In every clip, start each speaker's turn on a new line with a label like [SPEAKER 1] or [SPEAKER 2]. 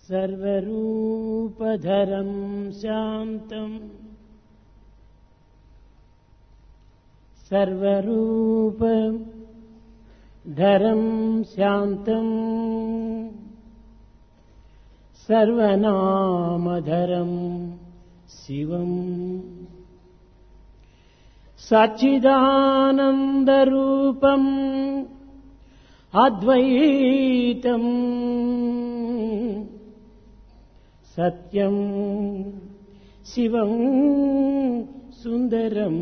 [SPEAKER 1] सर्वरूपधरं शान्तम् सर्वरूपधरं शान्तम् सर्वनामधरं शिवम् सच्चिदानन्दरूपम् अद्वैतम् सत्यम् शिवम् సుందరం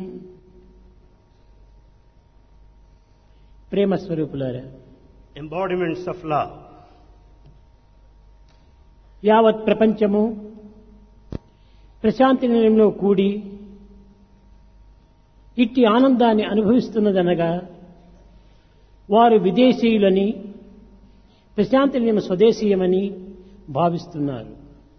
[SPEAKER 1] ప్రేమ స్వరూపులారా
[SPEAKER 2] embodiments of love.
[SPEAKER 1] యావత్ ప్రపంచము ప్రశాంతి నిలయంలో కూడి ఇట్టి ఆనందాన్ని అనుభవిస్తున్నదనగా వారు విదేశీయులని ప్రశాంతి నిలయం స్వదేశీయమని భావిస్తున్నారు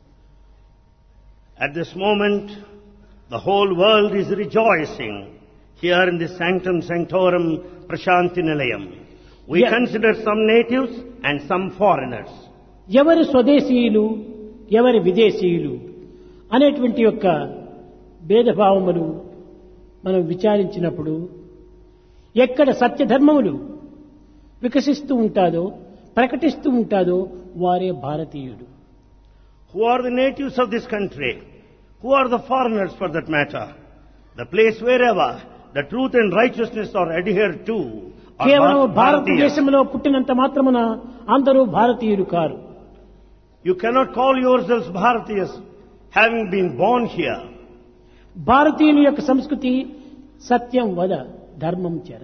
[SPEAKER 2] At this moment, the whole world is rejoicing here in the Sanctum Sanctorum Prashanti Nilayam. We
[SPEAKER 1] Yeah.
[SPEAKER 2] consider some natives and some foreigners.
[SPEAKER 1] ఎవరు స్వదేశీయులు ఎవరి విదేశీయులు అనేటువంటి యొక్క భేదభావములు మనం విచారించినప్పుడు ఎక్కడ సత్యధర్మములు వికసిస్తూ ఉంటాదో ప్రకటిస్తూ ఉంటాదో వారే భారతీయుడు
[SPEAKER 2] Who are the natives of this country? Who are the foreigners for that matter? The place wherever the truth and righteousness are adhered to are
[SPEAKER 1] కేవలం
[SPEAKER 2] Bha- Bharatiyas.
[SPEAKER 1] భారతదేశంలో పుట్టినంత మాత్రమున అందరూ భారతీయులు కారు
[SPEAKER 2] You cannot call yourselves Bharatiyas having been born here.
[SPEAKER 1] భారతీయుల యొక్క సంస్కృతి సత్యం వద ధర్మం చెర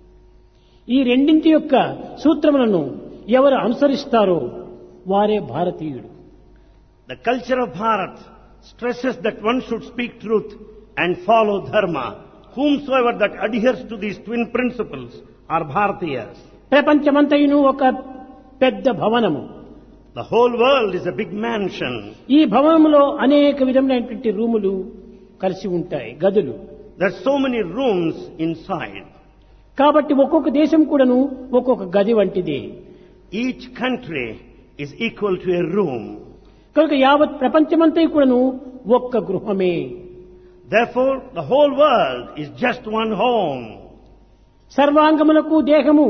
[SPEAKER 1] ఈ రెండింటి యొక్క సూత్రములను ఎవరు అనుసరిస్తారో వారే భారతీయుడు
[SPEAKER 2] The culture of Bharat stresses that one should speak truth and follow dharma. Whomsoever that adheres to these twin principles are Bharatiyas.
[SPEAKER 1] ప్రపంచమంతయును ఒక పెద్ద భవనము
[SPEAKER 2] The whole world is a big mansion.
[SPEAKER 1] ఈ భవనములో అనేక విధములైనటువంటి రూములు కలిసి ఉంటాయి గదులు
[SPEAKER 2] There's so many rooms inside.
[SPEAKER 1] కాబట్టి ఒక్కొక్క దేశం కూడాను ఒక్కొక్క గది వంటిది
[SPEAKER 2] Each country is equal to a room.
[SPEAKER 1] కనుక యావత్ ప్రపంచమంతా కూడాను ఒక్క గృహమే
[SPEAKER 2] Therefore, the whole world is just one home.
[SPEAKER 1] సర్వాంగములకు దేహము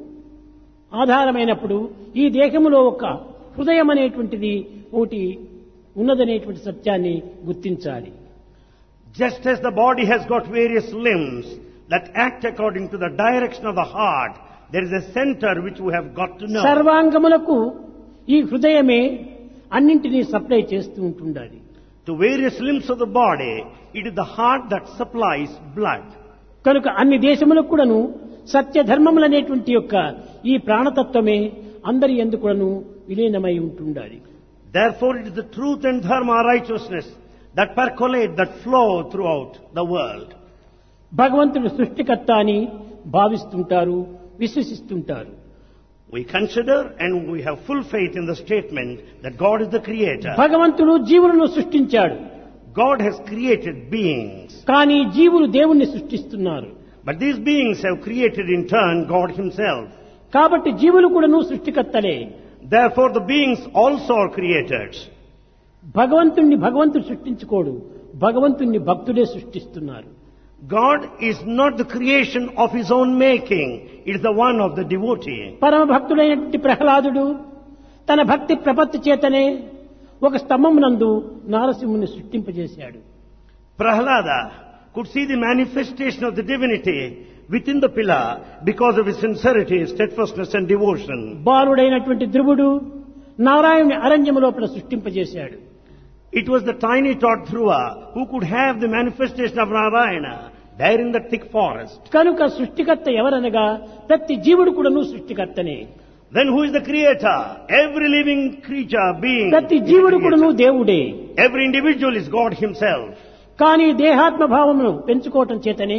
[SPEAKER 1] ఆధారమైనప్పుడు ఈ దేహములో ఒక హృదయం అనేటువంటిది ఒకటి ఉన్నదనేటువంటి సత్యాన్ని గుర్తించాలి
[SPEAKER 2] Just as the body has got various limbs that act according to the direction of the heart, there is a center which we have got to know.
[SPEAKER 1] సర్వాంగములకు ఈ హృదయమే అన్నింటినీ సప్లై చేస్తూ ఉంటుండాలి
[SPEAKER 2] To various limbs of the body, it is the heart that supplies blood.
[SPEAKER 1] కనుక అన్ని దేశములకు కూడాను సత్య ధర్మములనేటువంటి యొక్క ఈ ప్రాణతత్వమే అందరి ఎందు కూడాను విలీనమై ఉంటుండాలి
[SPEAKER 2] Therefore, it is the truth and dharma righteousness that percolate, that flow throughout the world.
[SPEAKER 1] భగవంతుడు సృష్టికర్త అని భావిస్తుంటారు విశ్వసిస్తుంటారు
[SPEAKER 2] We consider and we have full faith in the statement that God is the creator.
[SPEAKER 1] భగవంతుడు జీవులను సృష్టించాడు
[SPEAKER 2] God has created beings.
[SPEAKER 1] కానీ జీవులు దేవుణ్ణి సృష్టిస్తున్నారు
[SPEAKER 2] But these beings have created in turn God Himself.
[SPEAKER 1] కాబట్టి జీవులు కూడాను సృష్టికర్తలే
[SPEAKER 2] Therefore, the beings also are created.
[SPEAKER 1] భగవంతుణ్ణి భగవంతుడు సృష్టించుకోడు భగవంతుణ్ణి భక్తుడే సృష్టిస్తున్నారు
[SPEAKER 2] God is not the creation of His own making, it is the one of the devotee.
[SPEAKER 1] పరమ భక్తుడైనటువంటి ప్రహ్లాదుడు తన భక్తి ప్రపత్తి చేతనే ఒక స్తంభం నందు నారసింహుని సృష్టింపజేశాడు
[SPEAKER 2] Prahlada could see the manifestation of the divinity within the pillar because of his sincerity, steadfastness and devotion.
[SPEAKER 1] బాలుడైనటువంటి ధ్రువుడు నారాయణుని అరణ్యము లోపల సృష్టింపజేశాడు
[SPEAKER 2] It was the tiny tot Dhruva who could have the manifestation of Narayana there in the thick forest.
[SPEAKER 1] కనుక సృష్టికర్త ఎవరనగా ప్రతి జీవుడు కూడాను సృష్టికర్తనే
[SPEAKER 2] Then who is the creator? Every living creature, being.
[SPEAKER 1] ప్రతి
[SPEAKER 2] is the
[SPEAKER 1] జీవుడు కూడాను
[SPEAKER 2] creator.
[SPEAKER 1] దేవుడే
[SPEAKER 2] Every individual is God himself.
[SPEAKER 1] కానీ దేహాత్మ భావమును పెంచుకోవటం చేతనే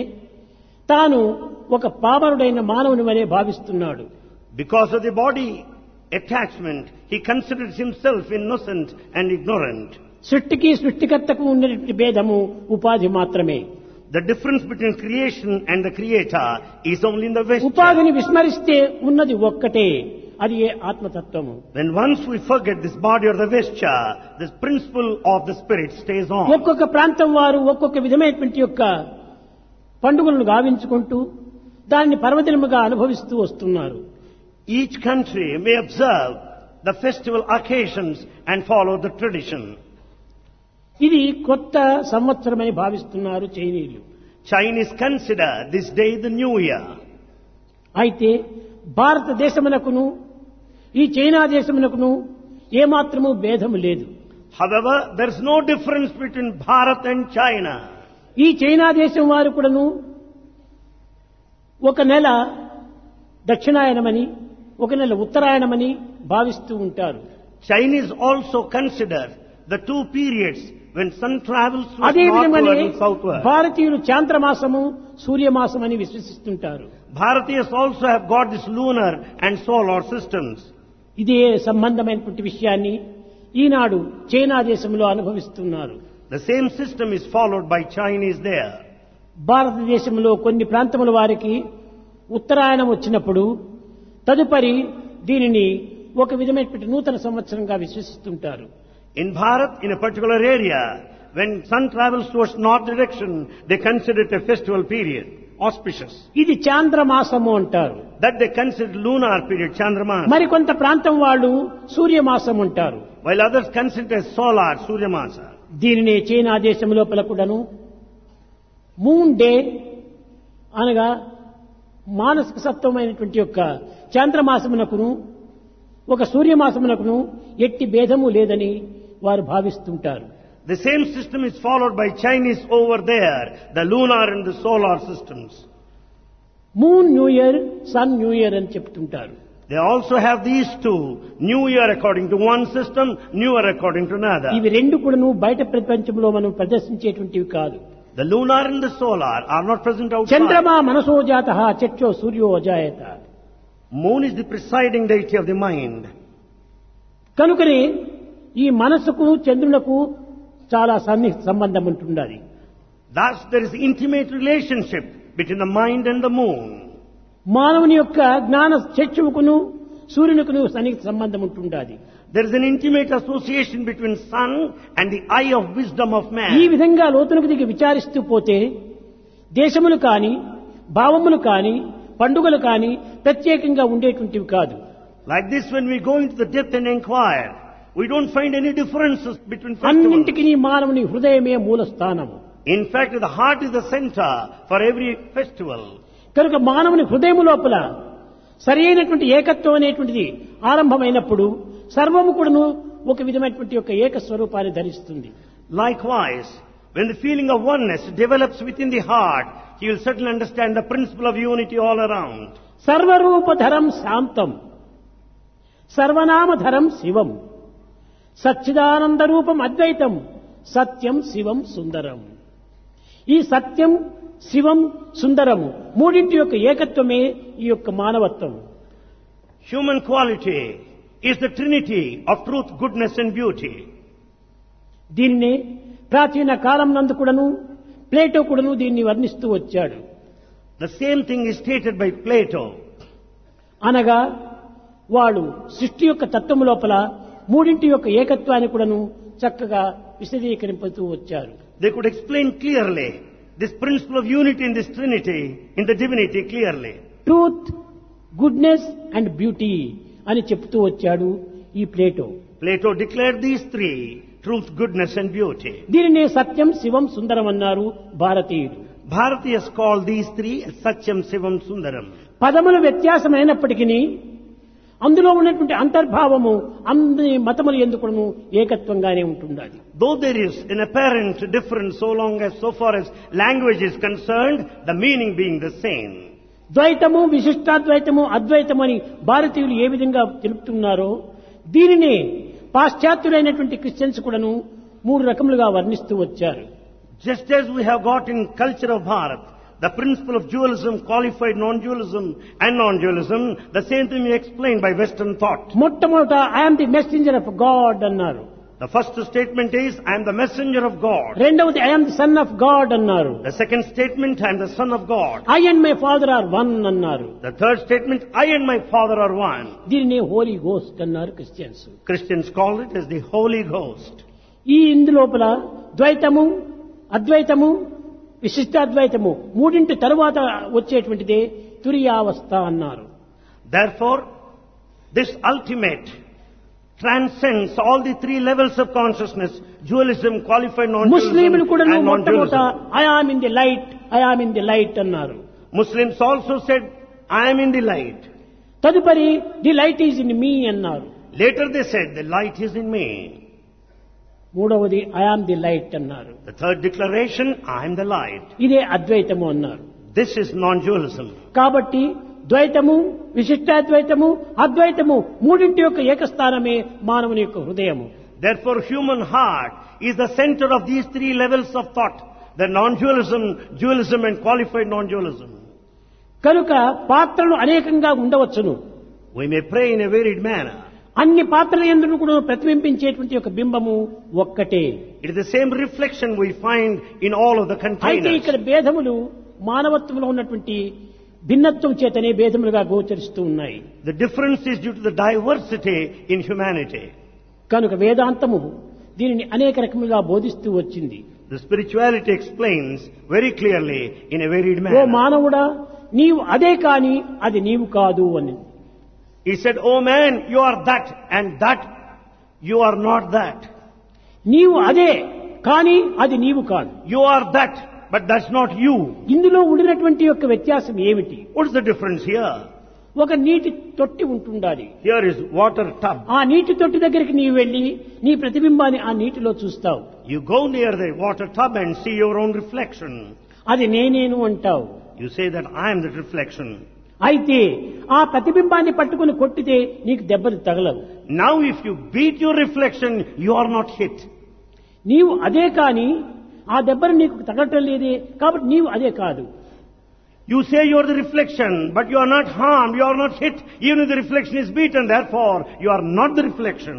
[SPEAKER 1] తాను ఒక పామరుడైన మానవుని వలె భావిస్తున్నాడు
[SPEAKER 2] Because of the body attachment, he considers himself innocent and ignorant.
[SPEAKER 1] సృష్టికి సృష్టికర్తకు ఉన్నటువంటి భేదము ఉపాధి మాత్రమే
[SPEAKER 2] The difference between creation and the creator is only in the vesture.
[SPEAKER 1] ఉపాధిని విస్మరిస్తే ఉన్నది ఒక్కటే అది ఏ ఆత్మతత్వము
[SPEAKER 2] When once we forget this body or the vesture, this principle of the spirit stays on.
[SPEAKER 1] ఒక్కొక్క ప్రాంతం వారు ఒక్కొక్క విధమైనటువంటి యొక్క పండుగలను గావించుకుంటూ దాన్ని పర్వదినముగా అనుభవిస్తూ వస్తున్నారు
[SPEAKER 2] Each country may observe the festival occasions and follow the tradition.
[SPEAKER 1] ఇది కొత్త సంవత్సరమని భావిస్తున్నారు చైనీయులు
[SPEAKER 2] Chinese consider this day the new year.
[SPEAKER 1] అయితే భారతదేశమునకును ఈ చైనా దేశమునకును ఏమాత్రము భేదము లేదు
[SPEAKER 2] However, there is no difference between Bharat and China.
[SPEAKER 1] ఈ చైనా దేశం వారు కూడాను ఒక నెల దక్షిణాయనమని ఒక నెల ఉత్తరాయణమని భావిస్తూ ఉంటారు
[SPEAKER 2] Chinese also consider the two periods when sun travels towards
[SPEAKER 1] అదే
[SPEAKER 2] northward
[SPEAKER 1] విధంగానే
[SPEAKER 2] and southward.
[SPEAKER 1] భారతీయులు చాంద్రమాసము సూర్యమాసం అని విశ్వసిస్తుంటారు
[SPEAKER 2] Bharatiyas also have got this lunar and solar systems.
[SPEAKER 1] ఇదే సంబంధమైనటువంటి విషయాన్ని ఈనాడు చైనా దేశంలో అనుభవిస్తున్నారు
[SPEAKER 2] The same system is followed by Chinese there.
[SPEAKER 1] భారతదేశంలో కొన్ని ప్రాంతముల వారికి ఉత్తరాయణం వచ్చినప్పుడు తదుపరి దీనిని ఒక విధమైనటువంటి నూతన సంవత్సరంగా విశ్వసిస్తుంటారు
[SPEAKER 2] In Bharat, in a particular area, when sun travels towards north direction, they consider it a festival period, auspicious.
[SPEAKER 1] ఇది చాంద్రమాసము అంటారు
[SPEAKER 2] That they consider lunar period, Chandramas.
[SPEAKER 1] మరికొంత ప్రాంతం వాళ్ళు సూర్యమాసం అంటారు
[SPEAKER 2] While others consider it as solar, Suryamasa.
[SPEAKER 1] దీనినే China దేశం లోపల కూడాను మూన్ డే అనగా మానసిక సత్వమైనటువంటి యొక్క చాంద్రమాసమునకును ఒక సూర్యమాసమునకును ఎట్టి భేదము లేదని వారు భావిస్తుంటారు
[SPEAKER 2] The same system is followed by Chinese over there, the lunar and the solar systems.
[SPEAKER 1] Moon new year sun new year అని చెప్తుంటారు
[SPEAKER 2] They also have these two, New Year according to one system, New Year according to another.
[SPEAKER 1] ఇవి రెండు కూడాను బయట ప్రపంచంలో మనం ప్రదర్శించేటువంటివి కాదు
[SPEAKER 2] The lunar and the solar are not present outside.
[SPEAKER 1] చంద్రమా మనసో జాత చక్షో సూర్యో అజాయత
[SPEAKER 2] Moon is the presiding deity of the mind.
[SPEAKER 1] కనుకనే ఈ మనసుకు చంద్రులకు చాలా సన్ని సంబంధం ఉంటుండాలి
[SPEAKER 2] Thus, there is intimate relationship between the mind and the moon.
[SPEAKER 1] మానవుని యొక్క జ్ఞాన చక్షువుకును సూర్యునికును సన్నిహిత సంబంధం ఉంటుండాలి
[SPEAKER 2] There is an intimate association between sun and the eye of wisdom of
[SPEAKER 1] ఈ
[SPEAKER 2] man.
[SPEAKER 1] విధంగా లోతులకు దిగి విచారిస్తూ పోతే దేశములు కాని భావములు కాని పండుగలు కాని ప్రత్యేకంగా ఉండేటువంటివి కాదు
[SPEAKER 2] Like this, when we go into the depth and inquire, we don't find any differences between festivals.
[SPEAKER 1] అన్నింటికి మానవుని హృదయమే మూల స్థానము
[SPEAKER 2] In fact, the heart is the center for every festival.
[SPEAKER 1] కనుక మానవుని హృదయము లోపల సరి అయినటువంటి ఏకత్వం అనేటువంటిది ఆరంభమైనప్పుడు సర్వము కూడాను ఒక విధమైనటువంటి యొక్క ఏక స్వరూపాన్ని ధరిస్తుంది
[SPEAKER 2] Likewise, when the feeling of oneness develops within the heart, he will certainly understand the principle of unity all around.
[SPEAKER 1] సర్వరూపధరం శాంతం సర్వనామధరం శివం సచ్చిదానంద రూపం అద్వైతం సత్యం శివం సుందరం ఈ సత్యం శివం సుందరము మూడింటి యొక్క ఏకత్వమే ఈ యొక్క మానవత్వం
[SPEAKER 2] Human quality is the trinity of truth, goodness and beauty.
[SPEAKER 1] దీన్నే ప్రాచీన కాలం నందు కూడాను ప్లేటో కూడాను దీన్ని వర్ణిస్తూ వచ్చాడు
[SPEAKER 2] The same thing is stated by Plato.
[SPEAKER 1] అనగా వాడు సృష్టి యొక్క తత్వము లోపల మూడింటి యొక్క ఏకత్వాన్ని కూడాను చక్కగా విశదీకరింపుతూ వచ్చారు
[SPEAKER 2] They could explain clearly this principle of unity in this trinity, in the divinity clearly.
[SPEAKER 1] Truth goodness and beauty అని చెప్తూ వచ్చాడు ఈ Plato
[SPEAKER 2] Plato declared these three, truth, goodness and beauty.
[SPEAKER 1] దీనినే సత్యం శివం సుందరం అన్నారు భారతీయులు
[SPEAKER 2] Bharatiyas call these three Satyam, Sivam, Sundaram.
[SPEAKER 1] పదముల వ్యత్యాసమైనప్పటికీ అందులో ఉన్నటువంటి అంతర్భావము అన్ని మతములు ఎందుకును ఏకత్వంగానే ఉంటుండాలి
[SPEAKER 2] Though there is an apparent difference so long as so far as language is concerned, the meaning being the same.
[SPEAKER 1] ద్వైతము విశిష్టాద్వైతము అద్వైతము అని భారతీయులు ఏ విధంగా తెలుపుతున్నారో దీనినే పాశ్చాత్యులైనటువంటి క్రిస్టియన్స్ కూడాను మూడు రకములుగా వర్ణిస్తూ వచ్చారు
[SPEAKER 2] Just as we have got in culture of Bharat, the principle of dualism, qualified non-dualism and non-dualism, the same thing we explained by Western thought.
[SPEAKER 1] మొట్టమొదట I am the messenger of God అన్నారు
[SPEAKER 2] The first statement is, I am the messenger of God.
[SPEAKER 1] రెండవది I am the son of God అన్నారు
[SPEAKER 2] The second statement, I am the son of God.
[SPEAKER 1] I and my father are one అన్నారు
[SPEAKER 2] The third statement, I and my father are one.
[SPEAKER 1] దీనిని Holi ghost అన్నారు Christians
[SPEAKER 2] Christians call it as the Holy Ghost.
[SPEAKER 1] ఈ ఇందు లోపల ద్వైతము అద్వైతము విశిష్టాద్వైతము మూడింటి తరువాత వచ్చేటువంటిదే తురియావస్థ అన్నారు
[SPEAKER 2] Therefore, this ultimate transcends all the three levels of consciousness, dualism, qualified non-dualism,
[SPEAKER 1] ముస్లింలు కూడా
[SPEAKER 2] and
[SPEAKER 1] మొట్టమొదట
[SPEAKER 2] non-dualism.
[SPEAKER 1] I am in the light I am in the light అన్నారు
[SPEAKER 2] Muslims also said, I am in the light.
[SPEAKER 1] తదుపరి the light is in me అన్నారు
[SPEAKER 2] Later they said, the light is in me.
[SPEAKER 1] మూడవది I am the light అన్నారు
[SPEAKER 2] The third declaration, I am the light.
[SPEAKER 1] ఇదే అద్వైతము అన్నారు
[SPEAKER 2] This is non-dualism.
[SPEAKER 1] కాబట్టి ద్వైతము విశిష్టాద్వైతము అద్వైతము మూడింటి యొక్క ఏకస్థానమే మానవుని యొక్క హృదయము
[SPEAKER 2] Therefore, human heart is the center of these three levels of thought. The non-dualism, dualism and qualified non-dualism.
[SPEAKER 1] కనుక పాత్రలు అనేకంగా ఉండవచ్చును
[SPEAKER 2] We may pray in a varied manner.
[SPEAKER 1] అన్ని పాత్రల ఎందుకు కూడా ప్రతిబింబించేటువంటి ఒక బింబము ఒక్కటే
[SPEAKER 2] It is the same reflection we find in all of the
[SPEAKER 1] అయితే
[SPEAKER 2] containers.
[SPEAKER 1] ఇక్కడ భేదములు మానవత్వంలో ఉన్నటువంటి భిన్నత్వం చేతనే భేదములుగా గోచరిస్తూ ఉన్నాయి
[SPEAKER 2] The difference is due to the diversity in humanity.
[SPEAKER 1] కనుక వేదాంతము దీనిని అనేక రకములుగా బోధిస్తూ వచ్చింది
[SPEAKER 2] The spirituality explains very clearly in a varied
[SPEAKER 1] oh
[SPEAKER 2] manner.
[SPEAKER 1] మానవుడా నీవు అదే కాని అది నీవు కాదు అని
[SPEAKER 2] He said, Oh man, you are that and that, you are not that.
[SPEAKER 1] నీవు అదే కానీ అది నీవు కాదు
[SPEAKER 2] You are that, but that's not you.
[SPEAKER 1] ఇందులో ఉండినటువంటి యొక్క వ్యత్యాసం ఏమిటి
[SPEAKER 2] What's the difference here?
[SPEAKER 1] ఒక నీటి తొట్టి ఉంటుండాలి
[SPEAKER 2] Here is water tub.
[SPEAKER 1] ఆ నీటి తొట్టి దగ్గరికి నీవు వెళ్ళి నీ ప్రతిబింబాన్ని ఆ నీటిలో చూస్తావు
[SPEAKER 2] You go near the water tub and see your own reflection.
[SPEAKER 1] అది నేనేను అంటావు
[SPEAKER 2] You say that I am that reflection.
[SPEAKER 1] అయితే ఆ ప్రతిబింబాన్ని పట్టుకుని కొట్టితే నీకు దెబ్బలు తగలవు
[SPEAKER 2] Now if you beat your reflection, you are not hit.
[SPEAKER 1] నీవు అదే కాని ఆ దెబ్బలు నీకు తగలటం లేదే కాబట్టి నీవు అదే కాదు
[SPEAKER 2] You say you are the reflection, but you are not harmed, you are not hit, even if the reflection is beaten, therefore you are not the reflection.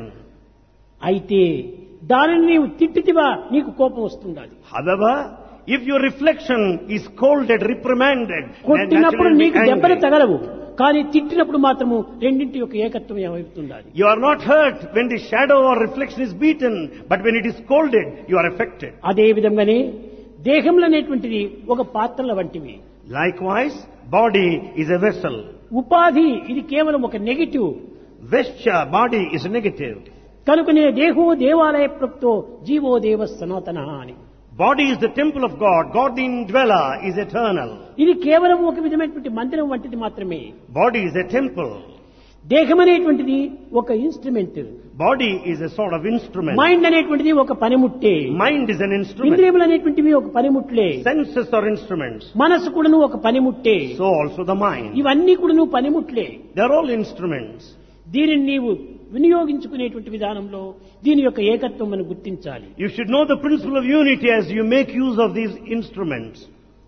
[SPEAKER 1] అయితే దానిని నీవు తిట్టితివా నీకు కోపం వస్తుండాలి
[SPEAKER 2] However, if your reflection is scolded, reprimanded, then
[SPEAKER 1] కొట్టినప్పుడు
[SPEAKER 2] naturally
[SPEAKER 1] నీకు
[SPEAKER 2] you'll be
[SPEAKER 1] దెబ్బలు
[SPEAKER 2] angry.
[SPEAKER 1] తగలవు కానీ తిట్టినప్పుడు మాత్రము రెండింటి యొక్క ఏకత్వం ఏమవుతుండాలి
[SPEAKER 2] You are not hurt when the shadow or reflection is beaten, but when it is scolded, you are affected.
[SPEAKER 1] అదే విధంగానే దేహంలో అనేటువంటిది ఒక పాత్రల వంటివి
[SPEAKER 2] Likewise, body is a vessel.
[SPEAKER 1] ఉపాధి ఇది కేవలం ఒక negative
[SPEAKER 2] Vesture, body is negative.
[SPEAKER 1] కనుకనే దేహో దేవాలయ ప్రప్తో జీవో దేవ సనాతన అని
[SPEAKER 2] Body is the temple of God. God the indweller is eternal.
[SPEAKER 1] ఇది కేవలం ఒక విధమైనటువంటి మందిరం వంటిది మాత్రమే
[SPEAKER 2] Body is a temple.
[SPEAKER 1] దేహం అనేటువంటిది ఒక instrument
[SPEAKER 2] Body is a sort of instrument.
[SPEAKER 1] Mind అనేటువంటిది ఒక పనిముట్టే
[SPEAKER 2] Mind is an instrument.
[SPEAKER 1] ఇంద్రియములు అనేటువంటివి ఒక పనిముట్లే
[SPEAKER 2] Senses are instruments.
[SPEAKER 1] మనసు కూడాను ఒక పనిముట్టే
[SPEAKER 2] So also the mind.
[SPEAKER 1] ఇవన్నీ కూడాను పనిముట్లే
[SPEAKER 2] They are all instruments.
[SPEAKER 1] దీనిని నీవు వినియోగించుకునేటువంటి విధానంలో దీని యొక్క ఏకత్వం మనం గుర్తించాలి
[SPEAKER 2] You should know the principle of unity as you make use of these instruments.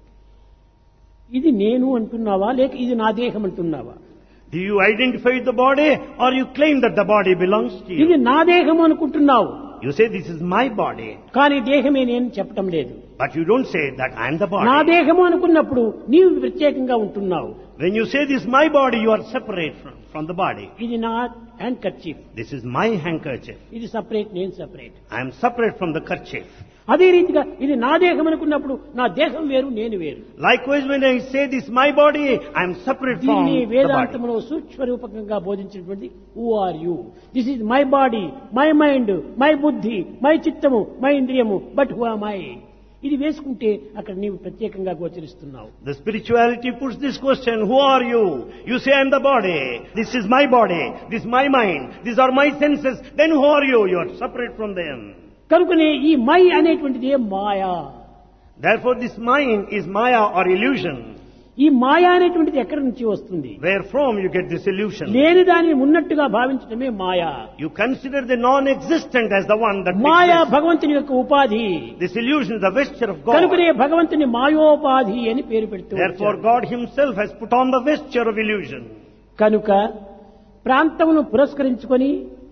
[SPEAKER 1] ఇది నేను అంటున్నావా లేక ఇది నా దేహం అంటున్నావా
[SPEAKER 2] Do you identify with the body or you claim that the body belongs to
[SPEAKER 1] ఇది
[SPEAKER 2] you?
[SPEAKER 1] నా దేహం అనుకుంటున్నావు
[SPEAKER 2] You say this is my body,
[SPEAKER 1] కానీ దేహమే నేను చెప్పటం లేదు
[SPEAKER 2] but you don't say that I am the
[SPEAKER 1] నా
[SPEAKER 2] body.
[SPEAKER 1] దేహము అనుకున్నప్పుడు నీవు ప్రత్యేకంగా ఉంటున్నావు
[SPEAKER 2] When you say this is my body, you are separate from, from the body.
[SPEAKER 1] ఇది నా handkerchief
[SPEAKER 2] This is my handkerchief.
[SPEAKER 1] ఇది సపరేట్ నేను separate
[SPEAKER 2] I am separate from the kerchief.
[SPEAKER 1] అదే రీతిగా ఇది నా దేహం అనుకున్నప్పుడు నా దేహం వేరు నేను వేరు
[SPEAKER 2] Likewise, when I say this is my body, I am separate from
[SPEAKER 1] దీన్ని
[SPEAKER 2] the body.
[SPEAKER 1] వేదాంతంలో సూక్ష్మ రూపకంగా బోధించినటువంటి who are you this is my body my mind my బుద్ధి మై చిత్తము మై ఇంద్రియము బట్ హూ ఆర్ మై ఇది వేసుకుంటే అక్కడ నీవు ప్రత్యేకంగా గోచరిస్తున్నావు
[SPEAKER 2] The spirituality puts this question, who are you? You say I am the body. This is my body. This is my mind. These are my senses. Then who are you? You are separate from them.
[SPEAKER 1] కనుకనే ఈ my అనేటువంటిది మాయా
[SPEAKER 2] Therefore this mind is maya or illusion.
[SPEAKER 1] ఈ మాయా అనేటువంటిది ఎక్కడి నుంచి వస్తుంది
[SPEAKER 2] Where from you get this illusion?
[SPEAKER 1] లేని దానిని ఉన్నట్టుగా భావించడమే మాయా
[SPEAKER 2] You consider the non-existent as the one that
[SPEAKER 1] Maya
[SPEAKER 2] exists.
[SPEAKER 1] భగవంతుని యొక్క ఉపాధి
[SPEAKER 2] This illusion is the vesture of God.
[SPEAKER 1] కనుకనే భగవంతుని మాయోపాధి అని పేరు పెడుతూ
[SPEAKER 2] Therefore
[SPEAKER 1] వచ్చారు.
[SPEAKER 2] God himself has put on the vesture of illusion.
[SPEAKER 1] కనుక ప్రాంతమును పురస్కరించుకొని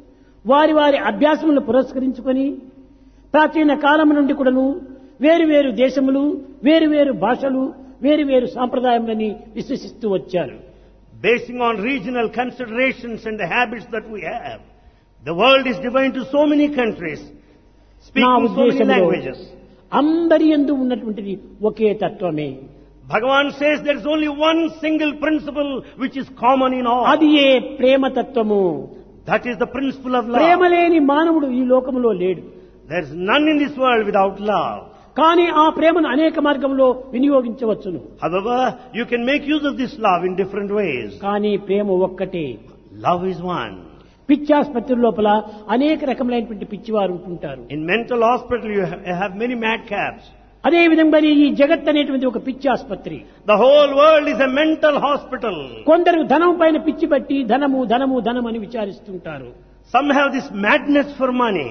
[SPEAKER 1] వారి వారి అభ్యాసములను పురస్కరించుకొని ప్రాచీన కాలం నుండి కూడాను వేరు వేరు దేశములు వేరు వేరు భాషలు వేరు వేరు సాంప్రదాయములని విశ్వసిస్తూ వచ్చారు
[SPEAKER 2] Basing on regional considerations and the habits that we have, the world is divided into so many countries,
[SPEAKER 1] నా
[SPEAKER 2] speaking so many
[SPEAKER 1] ఉద్దేశంలో
[SPEAKER 2] languages.
[SPEAKER 1] అందరి ఎందు ఉన్నటువంటిది ఒకే తత్వమే
[SPEAKER 2] Bhagavan says there is only one single principle which is common in all.
[SPEAKER 1] అది ఏ ప్రేమ తత్వము
[SPEAKER 2] That is the principle of
[SPEAKER 1] Prema
[SPEAKER 2] love.
[SPEAKER 1] లేని మానవుడు ఈ లోకములో లేడు
[SPEAKER 2] There is none in this world without love.
[SPEAKER 1] కానీ ఆ ప్రేమను అనేక మార్గంలో వినియోగించవచ్చును
[SPEAKER 2] However, you can make use of this love in different ways.
[SPEAKER 1] కానీ ప్రేమ ఒక్కటే
[SPEAKER 2] Love is one.
[SPEAKER 1] పిచ్చి ఆసుపత్రి లోపల అనేక రకములైనటువంటి పిచ్చివారు ఉంటుంటారు
[SPEAKER 2] In mental hospital, you ha- have many madcaps.
[SPEAKER 1] అదే విధంగా ఈ జగత్ అనేటువంటి ఒక పిచ్చి ఆసుపత్రి
[SPEAKER 2] The whole world is a mental hospital.
[SPEAKER 1] కొందరు ధనం పైన పిచ్చి బట్టి ధనము ధనము ధనం అని విచారిస్తుంటారు
[SPEAKER 2] Some have this madness for money.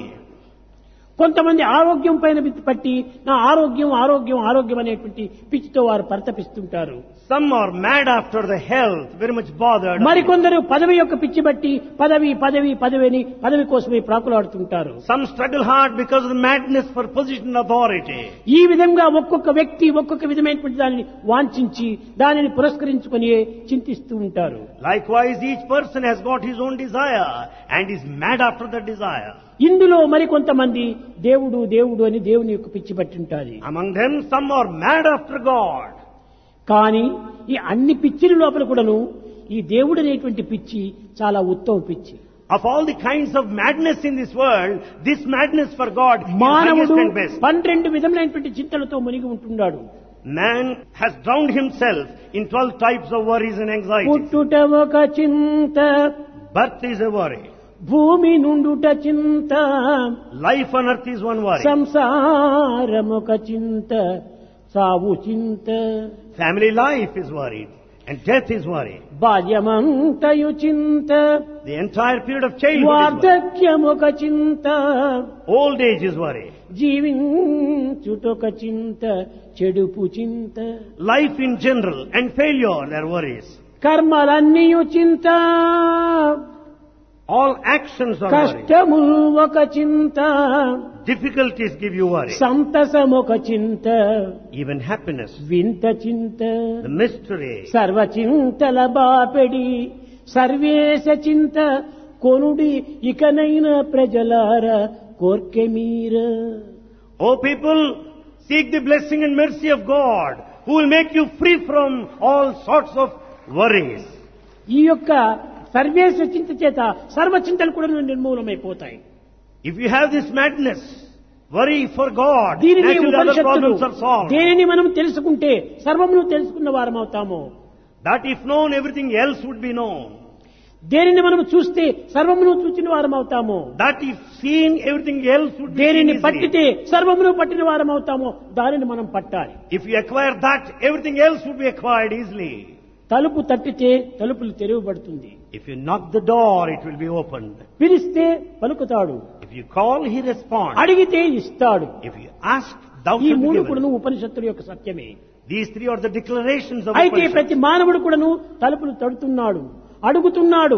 [SPEAKER 1] కొంతమంది ఆరోగ్యం పైన పిచ్చి పట్టి నా ఆరోగ్యం ఆరోగ్యం ఆరోగ్యం అనేటువంటి పిచ్చితో వారు పరితపిస్తుంటారు
[SPEAKER 2] Some are mad after the health, very much bothered.
[SPEAKER 1] మరికొందరు పదవి యొక్క పిచ్చి బట్టి పదవి పదవి పదవి అని పదవి కోసమే ప్రాకులాడుతుంటారు
[SPEAKER 2] Some struggle hard because of the madness for position and authority.
[SPEAKER 1] ఈ విధంగా ఒక్కొక్క వ్యక్తి ఒక్కొక్క విధమైనటువంటి దానిని వాంఛించి దానిని పురస్కరించుకొని చింతిస్తూ ఉంటారు
[SPEAKER 2] Likewise, each person has got his own desire and is mad after that desire.
[SPEAKER 1] ఇందులో మరికొంతమంది దేవుడు దేవుడు అని దేవుని యొక్క పిచ్చి పట్టి ఉంటుంది
[SPEAKER 2] Among them, some are mad after God.
[SPEAKER 1] కానీ ఈ అన్ని పిచ్చిల లోపల కూడాను ఈ దేవుడు అనేటువంటి పిచ్చి చాలా ఉత్తమ పిచ్చి
[SPEAKER 2] Of all the kinds of madness in this world, this madness for God is highest
[SPEAKER 1] మానవుడు
[SPEAKER 2] and best.
[SPEAKER 1] పన్నెండు విధములైనటువంటి చింతలతో మునిగి ఉంటున్నాడు
[SPEAKER 2] Man has drowned himself in 12 types of worries and anxieties.
[SPEAKER 1] పుట్టుట ఒక చింత
[SPEAKER 2] Birth is a worry.
[SPEAKER 1] భూమి నుండుట చింత
[SPEAKER 2] Life on earth is one worry.
[SPEAKER 1] సంసారమొక చింత సావు చింత
[SPEAKER 2] Family life is worried. And death is worry.
[SPEAKER 1] బాల్యమంతయు చింత
[SPEAKER 2] The entire period of childhood is worry.
[SPEAKER 1] వార్ధక్యమొక చింత
[SPEAKER 2] Old age is worry.
[SPEAKER 1] జీవించుటొక చింత చెడుపు చింత
[SPEAKER 2] Life in general and failure are worries.
[SPEAKER 1] కర్మలన్నీయు చింత
[SPEAKER 2] All actions are worry.
[SPEAKER 1] కష్టములు ఒక చింత
[SPEAKER 2] Difficulties give you worry.
[SPEAKER 1] సంతసమొక చింత
[SPEAKER 2] Even happiness.
[SPEAKER 1] వింత చింత
[SPEAKER 2] The mystery.
[SPEAKER 1] సర్వచింతల బాపెడి సర్వేశ చింత కొనుడి ఇకనైన ప్రజలార కోర్కె మీర
[SPEAKER 2] O people, seek the blessing and mercy of God, who will make you free from all sorts of worries.
[SPEAKER 1] ఈ యొక్క సర్వేశ చింత చేత సర్వచింతలు కూడా నిర్మూలమైపోతాయి
[SPEAKER 2] If you have this madness, worry for God,
[SPEAKER 1] దీనిని
[SPEAKER 2] naturally other
[SPEAKER 1] ఉపనిషత్తులు
[SPEAKER 2] problems are solved.
[SPEAKER 1] దేనిని మనం తెలుసుకుంటే సర్వమును తెలుసుకున్న వారం అవుతాము
[SPEAKER 2] That if known, everything else would be known.
[SPEAKER 1] దేనిని మనం చూస్తే సర్వమును చూచిన వారం అవుతాము
[SPEAKER 2] That if seen, everything else would be seen
[SPEAKER 1] దేనిని
[SPEAKER 2] easily.
[SPEAKER 1] పట్టితే సర్వమును పట్టిన వారం అవుతామో దానిని మనం పట్టాలి
[SPEAKER 2] If you acquire that, everything else would be acquired easily.
[SPEAKER 1] తలుపు తట్టితే తలుపులు తెరవబడుతుంది
[SPEAKER 2] If you knock the door, it will be opened.
[SPEAKER 1] పిలిస్తే పలుకుతాడు
[SPEAKER 2] If you call, he responds.
[SPEAKER 1] అడిగితే ఇస్తాడు
[SPEAKER 2] If you ask, thou
[SPEAKER 1] ఈ
[SPEAKER 2] shalt be
[SPEAKER 1] మూడు
[SPEAKER 2] given.
[SPEAKER 1] కూడాను ఉపనిషత్తుల యొక్క సత్యమే
[SPEAKER 2] These three are the declarations of
[SPEAKER 1] అయితే
[SPEAKER 2] Upanishad.
[SPEAKER 1] ప్రతి మానవుడు కూడాను తలుపులు తడుతున్నాడు అడుగుతున్నాడు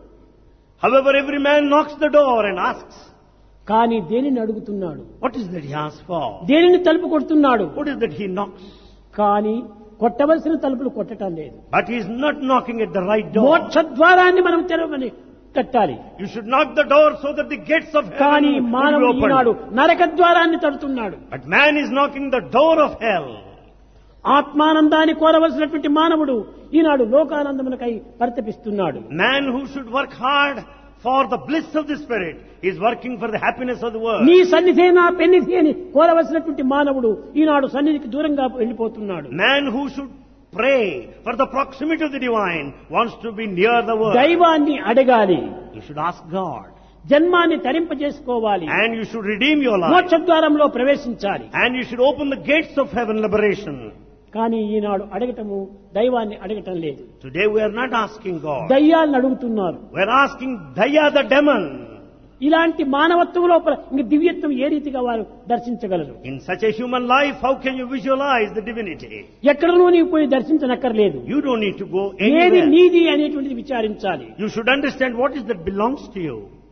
[SPEAKER 2] However, every man knocks the door and asks,
[SPEAKER 1] కానీ దేనిని అడుగుతున్నాడు
[SPEAKER 2] what is that he asks for?
[SPEAKER 1] దేనిని తలుపు కొడుతున్నాడు
[SPEAKER 2] What is that he knocks?
[SPEAKER 1] కానీ కొట్టవలసిన తలుపులు కొట్టడం లేదు
[SPEAKER 2] But he is not knocking at the right door.
[SPEAKER 1] మోక్ష ద్వారాన్ని మనం తెరవని కట్టాలి
[SPEAKER 2] You should knock the door so that the gates of
[SPEAKER 1] కానీ
[SPEAKER 2] heaven will be
[SPEAKER 1] మానవుడు ఈనాడు
[SPEAKER 2] opened.
[SPEAKER 1] నరక ద్వారాన్ని తడుతున్నాడు
[SPEAKER 2] But man is knocking the door of hell.
[SPEAKER 1] ఆత్మానందాన్ని కోరవలసినటువంటి మానవుడు ఈనాడు లోకానందమునకై పరితపిస్తున్నాడు
[SPEAKER 2] Man who should work hard for the bliss of the spirit is working for the happiness of the world.
[SPEAKER 1] నీ సన్నిధే నా పెన్నిధి అని కోరవలసినటువంటి మానవుడు ఈనాడు సన్నిధికి దూరంగా వెళ్ళిపోతున్నాడు
[SPEAKER 2] Man who should pray for the proximity of the divine wants to be near the world.
[SPEAKER 1] దైవాన్ని అడగాలి
[SPEAKER 2] You should ask God.
[SPEAKER 1] జన్మాన్ని తరింపజేసుకోవాలి
[SPEAKER 2] And you should redeem your life.
[SPEAKER 1] మోక్ష ద్వారంలో ప్రవేశించాలి
[SPEAKER 2] And you should open the gates of heaven liberation.
[SPEAKER 1] కానీ ఈనాడు అడగటము దైవాన్ని అడగటం లేదు
[SPEAKER 2] Today we are not asking God.
[SPEAKER 1] దయ్యాలను అడుగుతున్నారు
[SPEAKER 2] We are asking Daya the demon.
[SPEAKER 1] ఇలాంటి మానవత్వం లోపల ఇంక దివ్యత్వం ఏ రీతిగా వారు దర్శించగలరు
[SPEAKER 2] In such a human life, how can you visualize the divinity?
[SPEAKER 1] ఎక్కడనూ నీవు పోయి దర్శించనక్కర్లేదు
[SPEAKER 2] You don't need to go
[SPEAKER 1] ఏది
[SPEAKER 2] anywhere.
[SPEAKER 1] నీది అనేటువంటిది విచారించాలి
[SPEAKER 2] You should understand what is that belongs to you.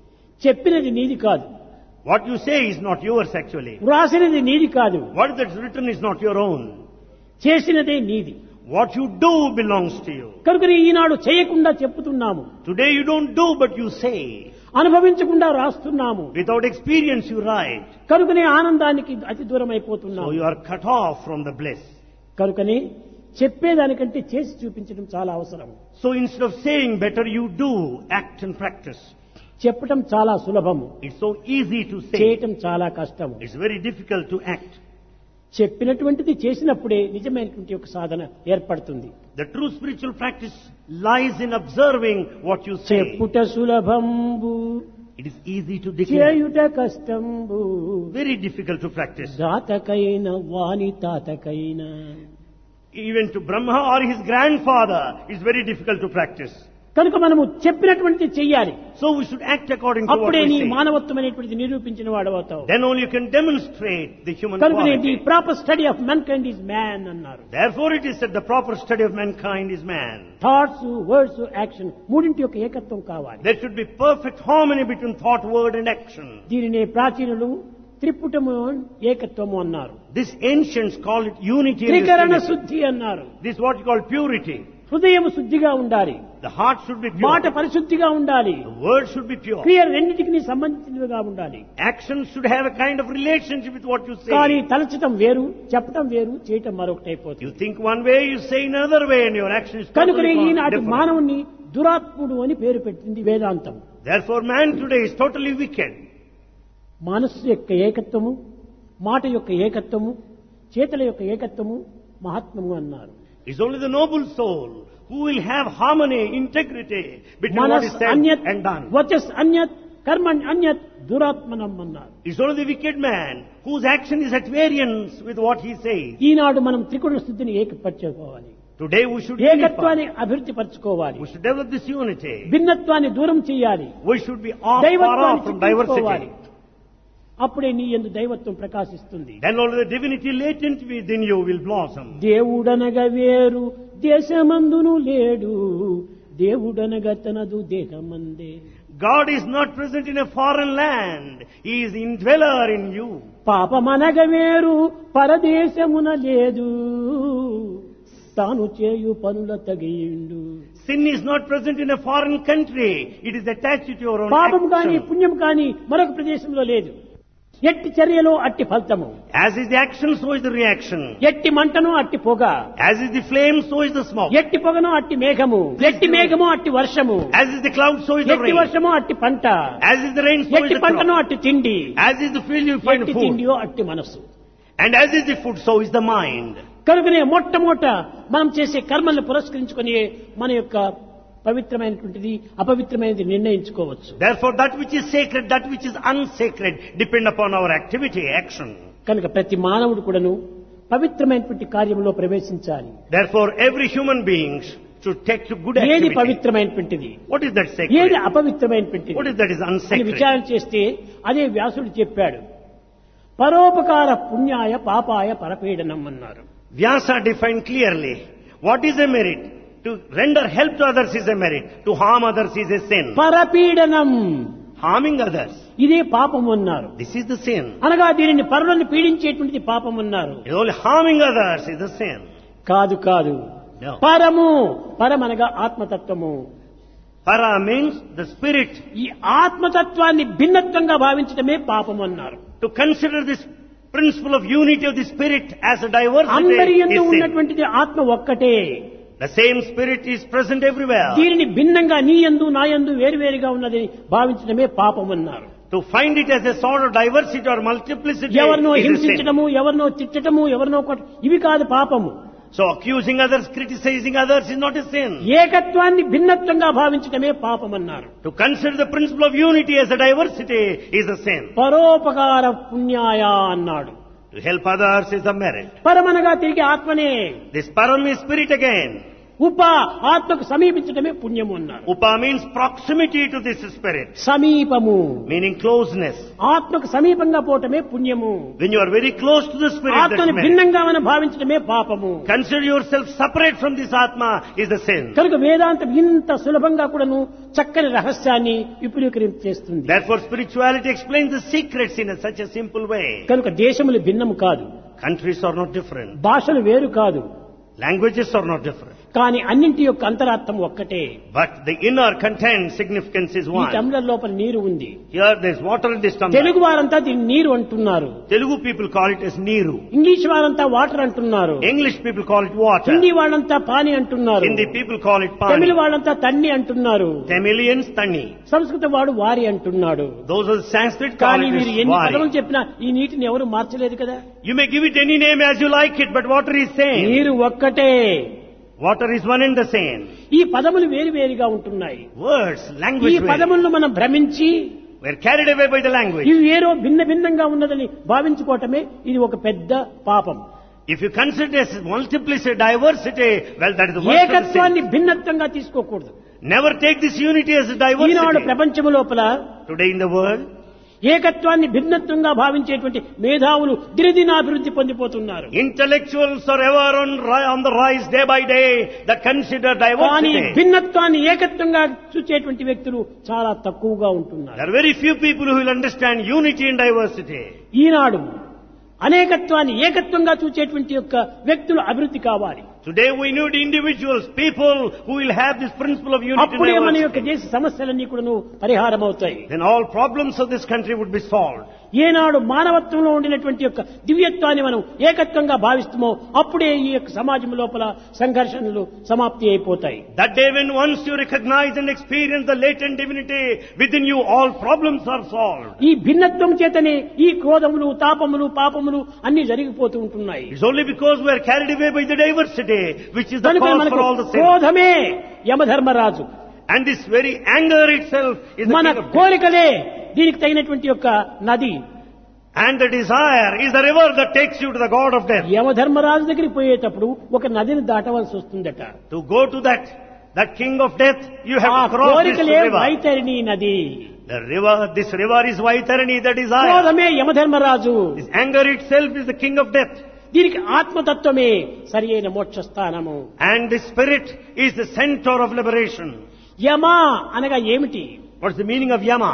[SPEAKER 1] చెప్పినది నీది కాదు
[SPEAKER 2] What you say is not yours actually.
[SPEAKER 1] వ్రాసినది నీది కాదు
[SPEAKER 2] What that's written is not your own.
[SPEAKER 1] చేసినదే నీది
[SPEAKER 2] What you do belongs to you.
[SPEAKER 1] కనుక ఈనాడు చేయకుండా చెప్పుతున్నాము
[SPEAKER 2] Today you don't do but you say.
[SPEAKER 1] అనుభవించకుండా రాస్తున్నాము
[SPEAKER 2] Without experience you write.
[SPEAKER 1] కనుకనే ఆనందానికి అతి దూరం
[SPEAKER 2] So
[SPEAKER 1] అయిపోతున్నాము
[SPEAKER 2] you are cut off from the bliss.
[SPEAKER 1] కనుకనే చెప్పేదానికంటే చేసి చూపించడం చాలా అవసరం
[SPEAKER 2] So instead of saying better you do, act and practice.
[SPEAKER 1] చెప్పటం చాలా సులభము
[SPEAKER 2] It's so easy to say.
[SPEAKER 1] చేయటం చాలా కష్టము
[SPEAKER 2] It's very difficult to act.
[SPEAKER 1] చెప్పినటువంటిది చేసినప్పుడే నిజమైనటువంటి ఒక సాధన ఏర్పడుతుంది
[SPEAKER 2] The true spiritual practice lies in observing what you say.
[SPEAKER 1] చెప్పుట సులభంబు
[SPEAKER 2] It is easy to declare.
[SPEAKER 1] చేయుట కష్టంబు
[SPEAKER 2] Very difficult to practice.
[SPEAKER 1] దాతకైన Vani తాతకైన
[SPEAKER 2] Even to Brahma or his grandfather, it's very difficult to practice.
[SPEAKER 1] కనుక మనము చెప్పినటువంటిది చెయ్యాలి
[SPEAKER 2] So we should act according to what
[SPEAKER 1] అప్పుడే నీ
[SPEAKER 2] we say.
[SPEAKER 1] మానవత్వం అనేటువంటిది నిరూపించిన వాడవుతావు
[SPEAKER 2] Then only you can demonstrate the human
[SPEAKER 1] కనుక the
[SPEAKER 2] quality.
[SPEAKER 1] Proper study of mankind is man అన్నారు
[SPEAKER 2] Therefore it is said the proper study of mankind is man.
[SPEAKER 1] Thoughts words action మూడింటి యొక్క ఏకత్వం కావాలి
[SPEAKER 2] There should be perfect harmony between thought, word and action.
[SPEAKER 1] దీనినే ప్రాచీనులు త్రిపుటము ఏకత్వము అన్నారు
[SPEAKER 2] This ancients call it unity and
[SPEAKER 1] త్రికరణ
[SPEAKER 2] unity.
[SPEAKER 1] శుద్ధి అన్నారు
[SPEAKER 2] This is what you call purity.
[SPEAKER 1] హృదయం శుద్ధిగా ఉండాలి
[SPEAKER 2] The heart should be
[SPEAKER 1] మాట
[SPEAKER 2] pure.
[SPEAKER 1] పరిశుద్ధిగా ఉండాలి
[SPEAKER 2] The word should be pure.
[SPEAKER 1] క్రియ రెండింటికి సంబంధించినవిగా ఉండాలి
[SPEAKER 2] Actions should have a kind of relationship with what you
[SPEAKER 1] కానీ
[SPEAKER 2] say.
[SPEAKER 1] తలచటం వేరు చెప్పటం వేరు చేయటం మరొకటి అయిపోతుంది
[SPEAKER 2] You think one way, you say another way, and your action is
[SPEAKER 1] కనుకనే
[SPEAKER 2] totally
[SPEAKER 1] ఈనాటి
[SPEAKER 2] different.
[SPEAKER 1] మానవుని దురాత్ముడు అని పేరు పెట్టింది వేదాంతం
[SPEAKER 2] Therefore, man today is totally wicked.
[SPEAKER 1] మనస్సు యొక్క ఏకత్వము మాట యొక్క ఏకత్వము చేతుల యొక్క ఏకత్వము మహాత్మము అన్నారు
[SPEAKER 2] It's only the noble soul who will have harmony, integrity between what
[SPEAKER 1] మనస్
[SPEAKER 2] is said
[SPEAKER 1] అన్యత్
[SPEAKER 2] and done.
[SPEAKER 1] వచస్ అన్యత్ కర్మ అన్యత్ దురాత్మనం అన్నారు
[SPEAKER 2] It's only the wicked man whose action is at variance with what he says.
[SPEAKER 1] ఈనాడు మనం త్రికుణ స్థితిని ఏకపరచుకోవాలి
[SPEAKER 2] Today we should unify.
[SPEAKER 1] ఏకత్వాన్ని అభివృద్ధి పరచుకోవాలి
[SPEAKER 2] We should develop this unity.
[SPEAKER 1] భిన్నత్వాన్ని దూరం చేయాలి
[SPEAKER 2] We should be off, far
[SPEAKER 1] దైవత్వాన్ని
[SPEAKER 2] off from
[SPEAKER 1] చిత్రించుకోవాలి
[SPEAKER 2] diversity.
[SPEAKER 1] అప్పుడే నీ ఎందు దైవత్వం ప్రకాశిస్తుంది
[SPEAKER 2] Then only the divinity latent within you will blossom.
[SPEAKER 1] దేవుడనగా వేరు దేశమందును లేడు దేవుడనగా తనదు దేహమందే
[SPEAKER 2] God is not present in a foreign land. He is indweller in you.
[SPEAKER 1] పాపమనగ వేరు పరదేశమున లేదు తాను చేయు పనుల తగియిండు
[SPEAKER 2] Sin is not present in a foreign country. It is attached to your own
[SPEAKER 1] పాపం కాని
[SPEAKER 2] action.
[SPEAKER 1] పుణ్యం కాని మరొక ప్రదేశంలో లేదు ఎట్టి చర్యలో అట్టి ఫలితము
[SPEAKER 2] As is the action, so is the reaction.
[SPEAKER 1] ఎట్టి మంటను అట్టి పొగ
[SPEAKER 2] As is the flame, so is the smoke.
[SPEAKER 1] ఎట్టి పొగను అట్టి మేఘము ఎట్టి మేఘము అట్టి వర్షము
[SPEAKER 2] As is the cloud, so is the
[SPEAKER 1] ఎట్టి
[SPEAKER 2] rain.
[SPEAKER 1] వర్షము అట్టి పంట
[SPEAKER 2] As is the rain, so is
[SPEAKER 1] ఎట్టి
[SPEAKER 2] the
[SPEAKER 1] పంటను
[SPEAKER 2] crop.
[SPEAKER 1] అట్టి తిండి
[SPEAKER 2] As is the field, you find
[SPEAKER 1] ఎట్టి
[SPEAKER 2] food.
[SPEAKER 1] తిండియో అట్టి మనస్సు
[SPEAKER 2] And as is the food, so is the mind.
[SPEAKER 1] కనుకనే మొట్టమొదట మనం చేసే కర్మల్ని పురస్కరించుకొని మన యొక్క పవిత్రమైనటువంటిది అపవిత్రమైనది నిర్ణయించుకోవచ్చు
[SPEAKER 2] Therefore, that which is sacred, that which is unsacred, depend upon our activity, action.
[SPEAKER 1] కనుక ప్రతి మానవుడు కూడాను పవిత్రమైనటువంటి కార్యంలో ప్రవేశించాలి
[SPEAKER 2] Therefore, every human being should take to good
[SPEAKER 1] ఏది
[SPEAKER 2] activity.
[SPEAKER 1] పవిత్రమైనటువంటిది
[SPEAKER 2] What is that
[SPEAKER 1] ఏది
[SPEAKER 2] sacred?
[SPEAKER 1] అపవిత్రమైనటువంటిది
[SPEAKER 2] What is that is
[SPEAKER 1] అని
[SPEAKER 2] unsacred?
[SPEAKER 1] విచారణ చేస్తే అదే వ్యాసుడు చెప్పాడు పరోపకార పుణ్యాయ పాపాయ పరపీడనం అన్నారు
[SPEAKER 2] Vyasa defined clearly what is a merit. To render help to others is a merit. To harm others is a sin.
[SPEAKER 1] పరపీడనం
[SPEAKER 2] Harming others,
[SPEAKER 1] ఇదే పాపం అన్నారు
[SPEAKER 2] this is the sin.
[SPEAKER 1] అనగా దీనిని పరులను పీడించేటువంటిది పాపం అన్నారు
[SPEAKER 2] It's only harming others is the sin.
[SPEAKER 1] కాదు కాదు
[SPEAKER 2] No.
[SPEAKER 1] పరము పరమనగా ఆత్మతత్వము
[SPEAKER 2] Para means the spirit.
[SPEAKER 1] ఈ ఆత్మతత్వాన్ని భిన్నత్వంగా భావించడమే పాపం అన్నారు
[SPEAKER 2] To consider this principle of unity of the spirit as a diversity
[SPEAKER 1] అందరి ఎందు
[SPEAKER 2] is sin.
[SPEAKER 1] ఉన్నటువంటిది ఆత్మ ఒక్కటే
[SPEAKER 2] The same spirit is present everywhere.
[SPEAKER 1] దీనిని భిన్నంగా నీ ఎందు నా ఎందు వేరువేరుగా ఉన్నదని భావించడమే పాపం అన్నారు
[SPEAKER 2] To find it as a sort of diversity or multiplicity
[SPEAKER 1] ఎవరినో
[SPEAKER 2] is a sin.
[SPEAKER 1] హింసించడము ఎవరినో తిట్టడము ఎవరినో కొట్ట- ఇవి కాదు పాపము
[SPEAKER 2] So accusing others, criticizing others is not a sin.
[SPEAKER 1] ఏకత్వాన్ని భిన్నత్వంగా భావించడమే పాపం అన్నారు
[SPEAKER 2] To consider the principle of unity as a diversity is a sin.
[SPEAKER 1] పరోపకార పుణ్యాయ అన్నాడు
[SPEAKER 2] To help others is a merit.
[SPEAKER 1] పరమనగా తిరిగి ఆత్మనే
[SPEAKER 2] This param is spirit again.
[SPEAKER 1] ఉప ఆత్మకు సమీపించడమే పుణ్యము అన్నారు
[SPEAKER 2] Upa means proximity to this spirit,
[SPEAKER 1] సమీపము
[SPEAKER 2] meaning closeness.
[SPEAKER 1] ఆత్మకు సమీపంగా పోవటమే పుణ్యము
[SPEAKER 2] When you are very close to the spirit, that's
[SPEAKER 1] ఆత్మను
[SPEAKER 2] merit.
[SPEAKER 1] భిన్నంగా మనం భావించడమే పాపము
[SPEAKER 2] Consider yourself separate from this Atma is the sin.
[SPEAKER 1] కనుక వేదాంతం ఇంత సులభంగా కూడాను చక్కని రహస్యాన్ని విపులీకరింప చేస్తుంది
[SPEAKER 2] Therefore, spirituality explains the secrets in a, such a simple way.
[SPEAKER 1] కనుక దేశములు భిన్నము కాదు
[SPEAKER 2] Countries are not different.
[SPEAKER 1] భాషలు వేరు కాదు
[SPEAKER 2] Languages are not different.
[SPEAKER 1] కానీ అన్నింటి యొక్క అంతరార్థం ఒక్కటే
[SPEAKER 2] But the inner content significance is
[SPEAKER 1] ఈ
[SPEAKER 2] one.
[SPEAKER 1] టంబ్లర్ లోపల నీరు ఉంది
[SPEAKER 2] Here there is water in this tumbler.
[SPEAKER 1] Telugu వారంతా దీన్ని నీరు అంటున్నారు
[SPEAKER 2] Telugu people call it as Neeru.
[SPEAKER 1] English వారంతా వాటర్ అంటున్నారు
[SPEAKER 2] English people call it water.
[SPEAKER 1] Hindi వాళ్ళంతా పాని అంటున్నారు
[SPEAKER 2] Hindi people call it
[SPEAKER 1] Tamil
[SPEAKER 2] Pani.
[SPEAKER 1] వాళ్ళంతా తన్ని అంటున్నారు
[SPEAKER 2] Tamilians, Tani.
[SPEAKER 1] సంస్కృత వాడు వారి అంటున్నాడు
[SPEAKER 2] Those are Sanskrit call
[SPEAKER 1] కానీ
[SPEAKER 2] it
[SPEAKER 1] మీరు
[SPEAKER 2] as
[SPEAKER 1] ఎన్ని పదములు
[SPEAKER 2] Vari.
[SPEAKER 1] చెప్పినా ఈ నీటిని ఎవరు మార్చలేదు కదా
[SPEAKER 2] You may give it any name as you like it, but water is same.
[SPEAKER 1] నీరు ఒక్కటే
[SPEAKER 2] Water is one and the same.
[SPEAKER 1] ఈ పదములు వేరు వేరుగా ఉంటున్నాయి
[SPEAKER 2] Words,
[SPEAKER 1] ఈ
[SPEAKER 2] language, vary.
[SPEAKER 1] పదములను మనం భ్రమించి
[SPEAKER 2] we're carried away by the language.
[SPEAKER 1] ఇవి వేరో భిన్న భిన్నంగా ఉన్నదని భావించుకోవటమే ఇది ఒక పెద్ద పాపం
[SPEAKER 2] If you consider as multiplicity, diversity, well, that is the worst of the
[SPEAKER 1] ఏకత్వాన్ని
[SPEAKER 2] sin.
[SPEAKER 1] భిన్నత్వంగా తీసుకోకూడదు
[SPEAKER 2] Never take this unity as a
[SPEAKER 1] Eenadu
[SPEAKER 2] diversity.
[SPEAKER 1] ప్రపంచము లోపల
[SPEAKER 2] Today in the world,
[SPEAKER 1] ఏకత్వాన్ని భిన్నత్వంగా భావించేటువంటి మేధావులు దినదినాభివృద్ధి పొందిపోతున్నారు
[SPEAKER 2] intellectuals are ever on, ri- on the rise day by day that consider
[SPEAKER 1] కానీ
[SPEAKER 2] diversity.
[SPEAKER 1] భిన్నత్వాన్ని ఏకత్వంగా చూచేటువంటి వ్యక్తులు చాలా తక్కువగా ఉంటున్నారు
[SPEAKER 2] There are very few people who will understand unity and diversity.
[SPEAKER 1] ఈనాడు అనేకత్వాన్ని ఏకత్వంగా చూచేటువంటి యొక్క వ్యక్తులు అభివృద్ధి కావాలి
[SPEAKER 2] Today we need individuals, people who will have this principle of unity and
[SPEAKER 1] అప్పుడే మన యొక్క
[SPEAKER 2] diversity.
[SPEAKER 1] దేశ సమస్యలన్నీ కూడా పరిహారం అవుతాయి
[SPEAKER 2] Then all problems of this country would be solved.
[SPEAKER 1] ఏనాడు మానవత్వంలో ఉండినటువంటి యొక్క దివ్యత్వాన్ని మనం ఏకత్వంగా భావిస్తామో అప్పుడే ఈ యొక్క సమాజం లోపల సంఘర్షణలు సమాప్తి అయిపోతాయి
[SPEAKER 2] That day when once you recognize and experience the latent divinity within you, all problems are solved.
[SPEAKER 1] ఈ భిన్నత్వం చేతనే ఈ క్రోధములు తాపములు పాపములు అన్ని జరిగిపోతూ ఉంటున్నాయి
[SPEAKER 2] It's only because we are carried away by the diversity, which is the
[SPEAKER 1] కనుక
[SPEAKER 2] cause
[SPEAKER 1] మనకు
[SPEAKER 2] for all the sin.
[SPEAKER 1] క్రోధమే Yamadharmaraju
[SPEAKER 2] And this very anger itself is the
[SPEAKER 1] మన
[SPEAKER 2] king of death.
[SPEAKER 1] కోరికలే దీనికి తగినటువంటి యొక్క నది
[SPEAKER 2] And the desire is the river that takes you to the god of death.
[SPEAKER 1] Yamadharmaraju దగ్గరికి పోయేటప్పుడు ఒక నదిని దాటవలసి వస్తుందట
[SPEAKER 2] To go to that, that king of death, you have
[SPEAKER 1] ఆ
[SPEAKER 2] to cross this
[SPEAKER 1] కోరికలే
[SPEAKER 2] river.
[SPEAKER 1] వైతరిణి నది
[SPEAKER 2] The river, this river is Vaitarani, the desire.
[SPEAKER 1] క్రోధమే Yamadharmaraju
[SPEAKER 2] This anger itself is the king of death.
[SPEAKER 1] దీనికి ఆత్మతత్వమే సరి అయిన మోక్షస్థానము
[SPEAKER 2] And the spirit is the center of liberation.
[SPEAKER 1] యమ అనగా ఏమిటి
[SPEAKER 2] What's the meaning of yama?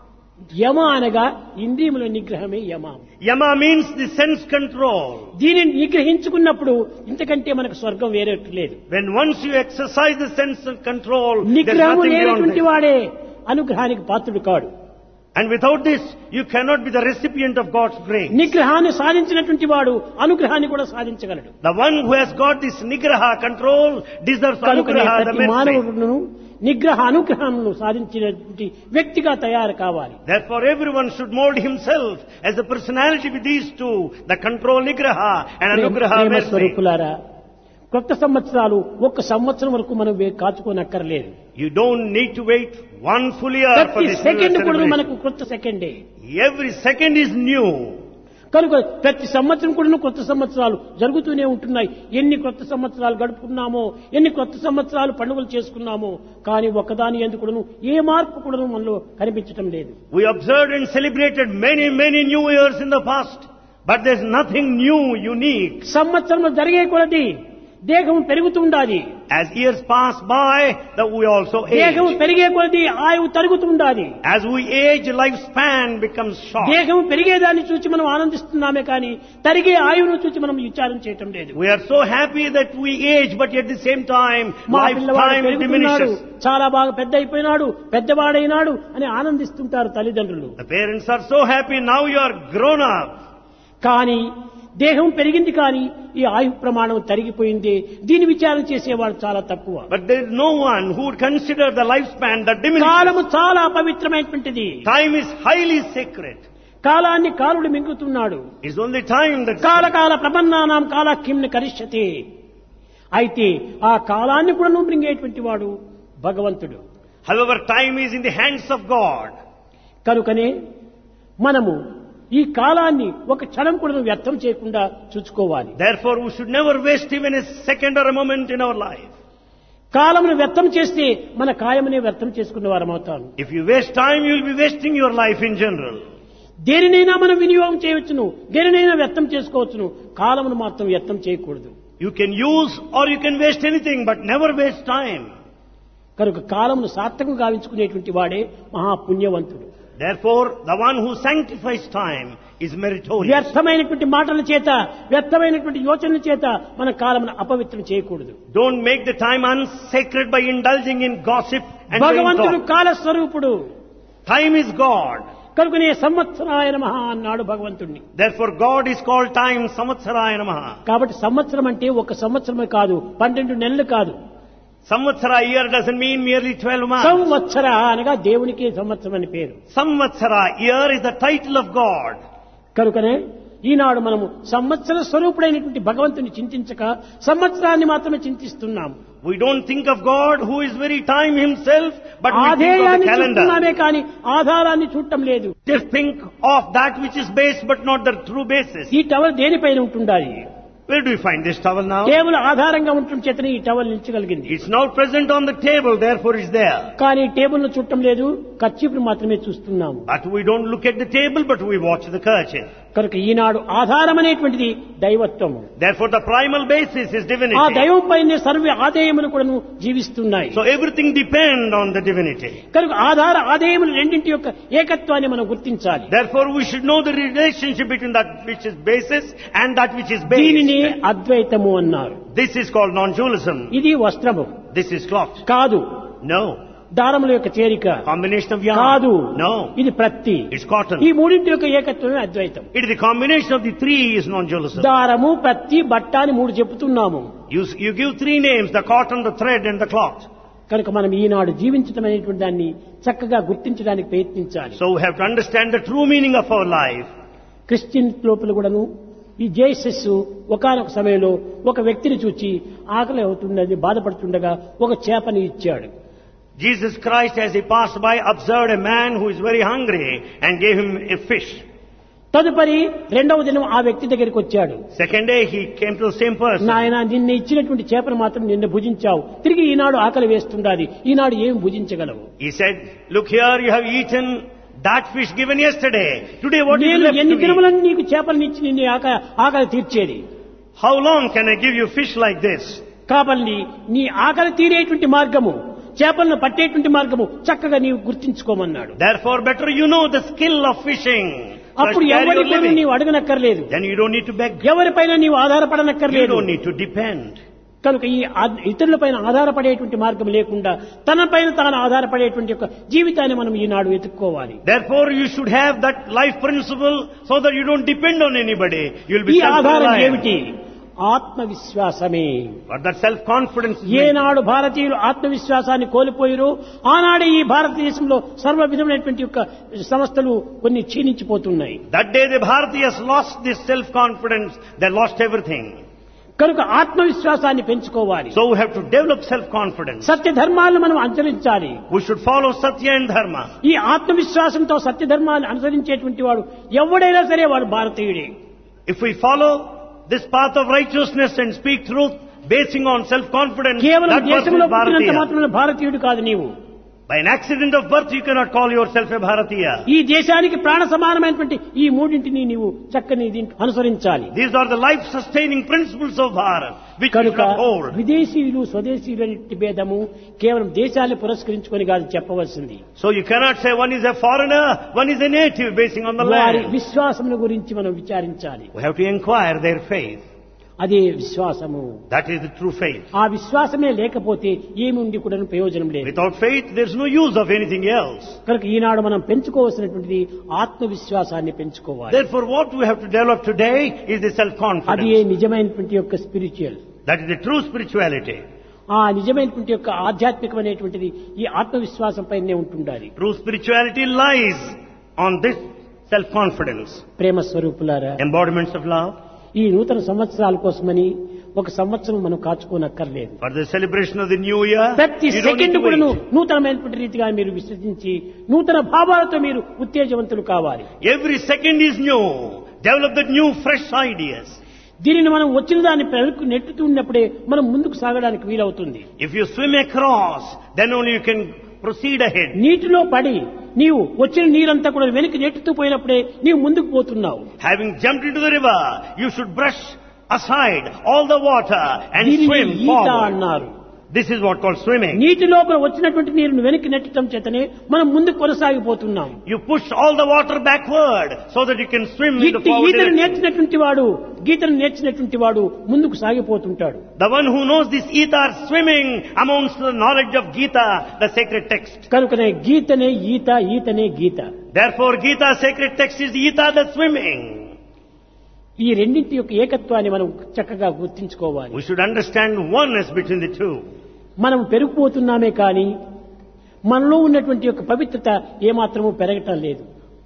[SPEAKER 1] యమ అనగా ఇంద్రియముల నిగ్రహమే యమ
[SPEAKER 2] Yama means the sense control.
[SPEAKER 1] దీనిని నిగ్రహించుకున్నప్పుడు ఇంతకంటే మనకు స్వర్గం వేరే లేదు
[SPEAKER 2] When once you exercise the sense of control, there's
[SPEAKER 1] నిగ్రహము
[SPEAKER 2] nothing beyond
[SPEAKER 1] లేనటువంటి
[SPEAKER 2] that.
[SPEAKER 1] వాడే అనుగ్రహానికి పాత్రుడు కాడు
[SPEAKER 2] And without this, you cannot be the recipient of God's grace.
[SPEAKER 1] నిగ్రహాన్ని సాధించినటువంటి వాడు అనుగ్రహాన్ని కూడా సాధించగలడు
[SPEAKER 2] The one who has got this nigraha control deserves
[SPEAKER 1] కనుకనే
[SPEAKER 2] anugraha, the
[SPEAKER 1] ప్రతి
[SPEAKER 2] mercy.
[SPEAKER 1] మానవుడును నిగ్రహ అనుగ్రహాలను సాధించినటువంటి వ్యక్తిగా తయారు కావాలి
[SPEAKER 2] Therefore, everyone should mold himself as a personality with these two, the control nigraha and anugraha
[SPEAKER 1] Prema
[SPEAKER 2] mercy.
[SPEAKER 1] స్వరూపులారా కొత్త సంవత్సరాలు ఒక్క సంవత్సరం వరకు మనం వే- కాచుకోనక్కర్లేదు
[SPEAKER 2] You don't need to wait one full year for
[SPEAKER 1] ప్రతి
[SPEAKER 2] this new
[SPEAKER 1] సెకండ్ కూడా
[SPEAKER 2] celebration.
[SPEAKER 1] మనకు కొత్త సెకండే
[SPEAKER 2] Every second is new.
[SPEAKER 1] కనుక ప్రతి సంవత్సరం కూడా కొత్త సంవత్సరాలు జరుగుతూనే ఉంటున్నాయి ఎన్ని కొత్త సంవత్సరాలు గడుపుకున్నామో ఎన్ని కొత్త సంవత్సరాలు పండుగలు చేసుకున్నామో కానీ ఒకదాని ఎందుకును ఏ మార్పు కూడా మనలో కనిపించటం లేదు
[SPEAKER 2] We observed and celebrated many, many new years in the past, but there's nothing new, unique.
[SPEAKER 1] సంవత్సరం జరిగే కొలది దేహం పెరుగుతుండాలి
[SPEAKER 2] As years pass by, that we also
[SPEAKER 1] దేహం
[SPEAKER 2] age.
[SPEAKER 1] పెరిగే కొలది ఆయువు తరుగుతుండాలి
[SPEAKER 2] As we age, lifespan becomes short.
[SPEAKER 1] దేహం పెరిగేదాన్ని చూసి మనం ఆనందిస్తున్నామే కానీ తరిగే ఆయువును చూసి మనం విచారం చేయటం లేదు
[SPEAKER 2] We are so happy that we age, but at the same time,
[SPEAKER 1] మా పిల్లవాడు
[SPEAKER 2] lifetime
[SPEAKER 1] పెరుగుతున్నాడు
[SPEAKER 2] diminishes.
[SPEAKER 1] చాలా బాగా పెద్ద అయిపోయినాడు పెద్దవాడైనాడు అని ఆనందిస్తుంటారు తల్లిదండ్రులు
[SPEAKER 2] The parents are so happy, now you are grown up.
[SPEAKER 1] కానీ దేహం పెరిగింది కానీ ఈ ఆయు ప్రమాణం తరిగిపోయింది దీని విచారం చేసేవాడు చాలా తక్కువ
[SPEAKER 2] But there is no one who would consider the lifespan that diminishes.
[SPEAKER 1] కాలము చాలా అపవిత్రమైనటువంటిది
[SPEAKER 2] Time is highly sacred.
[SPEAKER 1] కాలాన్ని కాలుడు మింగుతున్నాడు
[SPEAKER 2] It's only time that
[SPEAKER 1] కాలకాల ప్రపన్నానాం కాలాఖ్యంని కరిష్యతే అయితే ఆ కాలాన్ని కూడా మృంగేటువంటి వాడు భగవంతుడు
[SPEAKER 2] However, time is in the hands of God.
[SPEAKER 1] కనుకనే మనము ఈ కాలాన్ని ఒక క్షణం కూడా వ్యర్థం చేయకుండా చూసుకోవాలి
[SPEAKER 2] Therefore, we should never waste even a second or a moment in our life.
[SPEAKER 1] కాలమును వ్యర్థం చేస్తే మన కాయమునే వ్యర్థం చేసుకున్న వారం అవుతాను
[SPEAKER 2] If you waste time, you will be wasting your life in general.
[SPEAKER 1] దేనినైనా మనం వినియోగం చేయవచ్చును దేనినైనా వ్యర్థం చేసుకోవచ్చును కాలమును మాత్రం వ్యర్థం చేయకూడదు
[SPEAKER 2] You can use or you can waste anything, but never waste time.
[SPEAKER 1] కనుక కాలమును సార్థకం గావించుకునేటువంటి వాడే మహాపుణ్యవంతుడు
[SPEAKER 2] Therefore, the one who sanctifies time is meritorious.
[SPEAKER 1] వ్యర్థమైనటువంటి మాటల చేత వ్యర్థమైనటువంటి యోచనల చేత మన కాలమును అపవిత్రం చేయకూడదు
[SPEAKER 2] Don't make the time unsacred by indulging in gossip and vain
[SPEAKER 1] భగవంతుడు
[SPEAKER 2] talk.
[SPEAKER 1] కాలస్వరూపుడు
[SPEAKER 2] Time is God.
[SPEAKER 1] కనుకనే సంవత్సరాయన మహా అన్నాడు భగవంతుణ్ణి
[SPEAKER 2] Therefore, God is called time, Samvatsaraya Namaha.
[SPEAKER 1] కాబట్టి సంవత్సరం అంటే ఒక సంవత్సరమే కాదు పన్నెండు నెలలు కాదు
[SPEAKER 2] Samvatsara year doesn't mean merely 12 months.
[SPEAKER 1] సంవత్సర అనగా దేవునికి సంవత్సరం అని పేరు
[SPEAKER 2] Samvatsara year is the title of God.
[SPEAKER 1] కనుకనే ఈనాడు మనము సంవత్సర స్వరూపుడైనటువంటి భగవంతుని చింతించక సంవత్సరాన్ని మాత్రమే చింతిస్తున్నాం
[SPEAKER 2] We don't think of God who is very time himself, but we think of the
[SPEAKER 1] ఆధేయాన్ని
[SPEAKER 2] calendar.
[SPEAKER 1] చూస్తున్నామే కానీ ఆధారాన్ని చూడటం లేదు
[SPEAKER 2] Just think of that which is base but not the true basis.
[SPEAKER 1] ఈ టవల్ దేనిపైన ఉంటుండాలి
[SPEAKER 2] Where do we find this towel now?
[SPEAKER 1] కేవలం ఆధారంగా ఉండటం చేతనే ఈ టవల్ నిలిచగలిగింది
[SPEAKER 2] It's now present on the table, therefore it's there.
[SPEAKER 1] కానీ టేబుల్ ను చుట్టం లేదు కచ్చిపుని మాత్రమే చూస్తున్నాము
[SPEAKER 2] But we don't look at the table, but we watch the kerchief.
[SPEAKER 1] కనుక ఈనాడు ఆధారం అనేటువంటిది దైవత్వము
[SPEAKER 2] Therefore the primal basis is
[SPEAKER 1] ఆ
[SPEAKER 2] divinity.
[SPEAKER 1] దైవం పైనే సర్వ ఆదాయములు కూడా జీవిస్తున్నాయి
[SPEAKER 2] So everything depends on the divinity.
[SPEAKER 1] కనుక ఆధార ఆదాయములు రెండింటి యొక్క ఏకత్వాన్ని మనం గుర్తించాలి
[SPEAKER 2] Therefore we should know the relationship between that which is basis and that which is
[SPEAKER 1] దీనిని
[SPEAKER 2] base.
[SPEAKER 1] అద్వైతము అన్నారు
[SPEAKER 2] This is called non-dualism.
[SPEAKER 1] ఇది వస్త్రము
[SPEAKER 2] This is cloth.
[SPEAKER 1] కాదు
[SPEAKER 2] No.
[SPEAKER 1] దారముల యొక్క చేరిక
[SPEAKER 2] Combination of
[SPEAKER 1] కాదు
[SPEAKER 2] yarn. No.
[SPEAKER 1] ఇది ప్రత్తి
[SPEAKER 2] It's cotton.
[SPEAKER 1] ఈ మూడింటి యొక్క ఏకత్వమే అద్వైతం
[SPEAKER 2] It is the combination of the three is non-dualism.
[SPEAKER 1] దారము ప్రత్తి బట్ట అని మూడు చెప్తున్నాము
[SPEAKER 2] You, you give three names, the cotton, the thread and the cloth.
[SPEAKER 1] కనుక మనం ఈనాడు జీవించడం అనేటువంటి దాన్ని చక్కగా గుర్తించడానికి ప్రయత్నించాలి
[SPEAKER 2] So we have to understand the true meaning of our life.
[SPEAKER 1] Christian లోపల కూడాను ఈ జేసస్ ఒకనొక సమయంలో ఒక వ్యక్తిని చూచి ఆకలి అవుతున్నది బాధపడుతుండగా ఒక చేపని ఇచ్చాడు
[SPEAKER 2] Jesus Christ, as he passed by, observed a man who is very hungry and gave him a fish.
[SPEAKER 1] తదుపరి రెండవ దినం ఆ వ్యక్తి దగ్గరికి వచ్చాడు
[SPEAKER 2] Second day, he came to the same person.
[SPEAKER 1] నాయన నిన్న ఇచ్చినటువంటి చేపను మాత్రం నిన్న భుజించావు తిరిగి ఈనాడు ఆకలి వేస్తుండాలి ఈనాడు ఏం భుజించగలవు
[SPEAKER 2] He said, look here, you have eaten that fish given yesterday. Today what is
[SPEAKER 1] నేను
[SPEAKER 2] left
[SPEAKER 1] ఎన్ని
[SPEAKER 2] to eat?
[SPEAKER 1] దినములను నీకు చేపలను ఇచ్చి నిన్ను ఆక- ఆకలి తీర్చేది
[SPEAKER 2] How long can I give you fish like this?
[SPEAKER 1] కాబట్టి నీ ఆకలి తీరేటువంటి మార్గము చేపలను పట్టేటువంటి మార్గము చక్కగా నీవు గుర్తించుకోమన్నాడు
[SPEAKER 2] Therefore, better you know the skill of fishing. First
[SPEAKER 1] అప్పుడు
[SPEAKER 2] carry your
[SPEAKER 1] ఎవరి పైన
[SPEAKER 2] living.
[SPEAKER 1] నీవు అడగనక్కర్లేదు
[SPEAKER 2] Then you don't need to beg.
[SPEAKER 1] ఎవరిపైన నీవు
[SPEAKER 2] You
[SPEAKER 1] ఆధారపడనక్కర్లేదు
[SPEAKER 2] don't need to depend.
[SPEAKER 1] కనుక ఈ ఆ- ఇతరులపైన ఆధారపడేటువంటి మార్గం లేకుండా తనపైన తాను ఆధారపడేటువంటి యొక్క జీవితాన్ని మనం ఈనాడు వెతుక్కోవాలి
[SPEAKER 2] Therefore, you should have that life principle so that you don't depend on anybody. You'll
[SPEAKER 1] ఈ
[SPEAKER 2] be
[SPEAKER 1] ఆధారం
[SPEAKER 2] self-reliant.
[SPEAKER 1] ఏమిటి ఆత్మవిశ్వాసమే
[SPEAKER 2] But that self-confidence is
[SPEAKER 1] ఏనాడు భారతీయులు ఆత్మవిశ్వాసాన్ని కోల్పోయిరో ఆనాడే ఈ భారతదేశంలో సర్వ విధమైనటువంటి యొక్క సంస్థలు కొన్ని క్షీణించిపోతున్నాయి
[SPEAKER 2] That day the Bharatiyas lost this self-confidence. They lost everything.
[SPEAKER 1] కనుక ఆత్మవిశ్వాసాన్ని పెంచుకోవాలి
[SPEAKER 2] So we have to develop self-confidence.
[SPEAKER 1] సత్య ధర్మాలను మనం అనుసరించాలి
[SPEAKER 2] We should follow Satya and Dharma.
[SPEAKER 1] ఈ ఆత్మవిశ్వాసంతో సత్య ధర్మాన్ని అనుసరించేటువంటి వాడు ఎవడైనా సరే వాడు భారతీయుడే
[SPEAKER 2] If we follow this path of righteousness and speak truth basing on self-confidence,
[SPEAKER 1] కేవలం
[SPEAKER 2] that person
[SPEAKER 1] దేశంలో
[SPEAKER 2] is
[SPEAKER 1] పుట్టినంత
[SPEAKER 2] Bharatiya.
[SPEAKER 1] మాత్రమే భారతీయుడు కాదు నీవు
[SPEAKER 2] By an accident of birth, you cannot call yourself a Bharatiya.
[SPEAKER 1] ఈ దేశానికి ప్రాణ సమానమైనటువంటి ఈ మూడింటిని నీవు చక్కని దీంట్లో అనుసరించాలి
[SPEAKER 2] These are the life-sustaining principles of Bharat, which we
[SPEAKER 1] కనుక
[SPEAKER 2] should uphold.
[SPEAKER 1] విదేశీయులు స్వదేశీయుల భేదము కేవలం దేశాన్ని పురస్కరించుకొని కాదు చెప్పవలసింది
[SPEAKER 2] So you cannot say one is a foreigner, one is a native basing on the
[SPEAKER 1] వారి
[SPEAKER 2] land.
[SPEAKER 1] విశ్వాసముల గురించి మనం విచారించాలి
[SPEAKER 2] We have to inquire their faith.
[SPEAKER 1] అదే విశ్వాసము
[SPEAKER 2] That is the true faith.
[SPEAKER 1] ఆ విశ్వాసమే లేకపోతే ఏముండి కూడా ప్రయోజనం లేదు
[SPEAKER 2] Without faith, there's no use of anything else.
[SPEAKER 1] కనుక ఈనాడు మనం పెంచుకోవాల్సినటువంటిది ఆత్మవిశ్వాసాన్ని పెంచుకోవాలి
[SPEAKER 2] Therefore, what we have to develop today is the
[SPEAKER 1] అది
[SPEAKER 2] self-confidence.
[SPEAKER 1] నిజమైనటువంటి యొక్క spiritual
[SPEAKER 2] That is the true spirituality.
[SPEAKER 1] ఆ నిజమైనటువంటి యొక్క ఆధ్యాత్మికమైనటువంటిది ఈ ఆత్మవిశ్వాసం పైనే ఉంటుండాలి
[SPEAKER 2] True spirituality lies on this self-confidence.
[SPEAKER 1] ప్రేమ స్వరూపులారా
[SPEAKER 2] Embodiments of love.
[SPEAKER 1] ఈ నూతన సంవత్సరాల కోసమని ఒక సంవత్సరం మనం కాచుకోనక్కర్లేదు
[SPEAKER 2] For the celebration of the new year,
[SPEAKER 1] ప్రతి
[SPEAKER 2] you don't need
[SPEAKER 1] second
[SPEAKER 2] to
[SPEAKER 1] కూడాను
[SPEAKER 2] wait.
[SPEAKER 1] నూతనమైనటువంటి రీతిగా మీరు విశ్వసించి నూతన భావాలతో మీరు ఉత్తేజవంతులు కావాలి
[SPEAKER 2] Every second is new. Develop the new, fresh ideas.
[SPEAKER 1] దీనిని మనం వచ్చిన దాన్ని వెనక్కు నెట్టుతున్నప్పుడే మనం ముందుకు సాగడానికి వీలవుతుంది
[SPEAKER 2] If you swim across, then only you can proceed ahead.
[SPEAKER 1] నీటిలో పడి నీవు వచ్చిన నీరంతా కూడా వెనక్కి నెట్టుతూ పోయినప్పుడే నీవు ముందుకు పోతున్నావు
[SPEAKER 2] Having jumped into the river, you should brush aside all the water and
[SPEAKER 1] దీనిని
[SPEAKER 2] swim
[SPEAKER 1] ఈత
[SPEAKER 2] forward.
[SPEAKER 1] అన్నారు
[SPEAKER 2] This is what called swimming.
[SPEAKER 1] నీటి లోపల వచ్చినటువంటి నీరును వెనక్కి నెట్టడం చేతనే మనం ముందుకు కొనసాగిపోతున్నాం
[SPEAKER 2] You push all the water backward so that you can swim in the
[SPEAKER 1] ఇట్టి
[SPEAKER 2] forward
[SPEAKER 1] ఈతను
[SPEAKER 2] direction.
[SPEAKER 1] నేర్చినటువంటి వాడు గీతను నేర్చినటువంటి వాడు ముందుకు సాగిపోతుంటాడు
[SPEAKER 2] The one who knows this Gita are swimming amongst the knowledge of Gita, the sacred text.
[SPEAKER 1] కనుకనే గీతనే ఈత ఈతనే గీత
[SPEAKER 2] Therefore, Gita, sacred text is Gita, the swimming.
[SPEAKER 1] ఈ రెండింటి యొక్క ఏకత్వాన్ని మనం చక్కగా గుర్తించుకోవాలి
[SPEAKER 2] We should understand oneness between the two.
[SPEAKER 1] మనం పెరిగిపోతున్నామే కానీ మనలో ఉన్నటువంటి యొక్క పవిత్రత ఏమాత్రము పెరగటం లేదు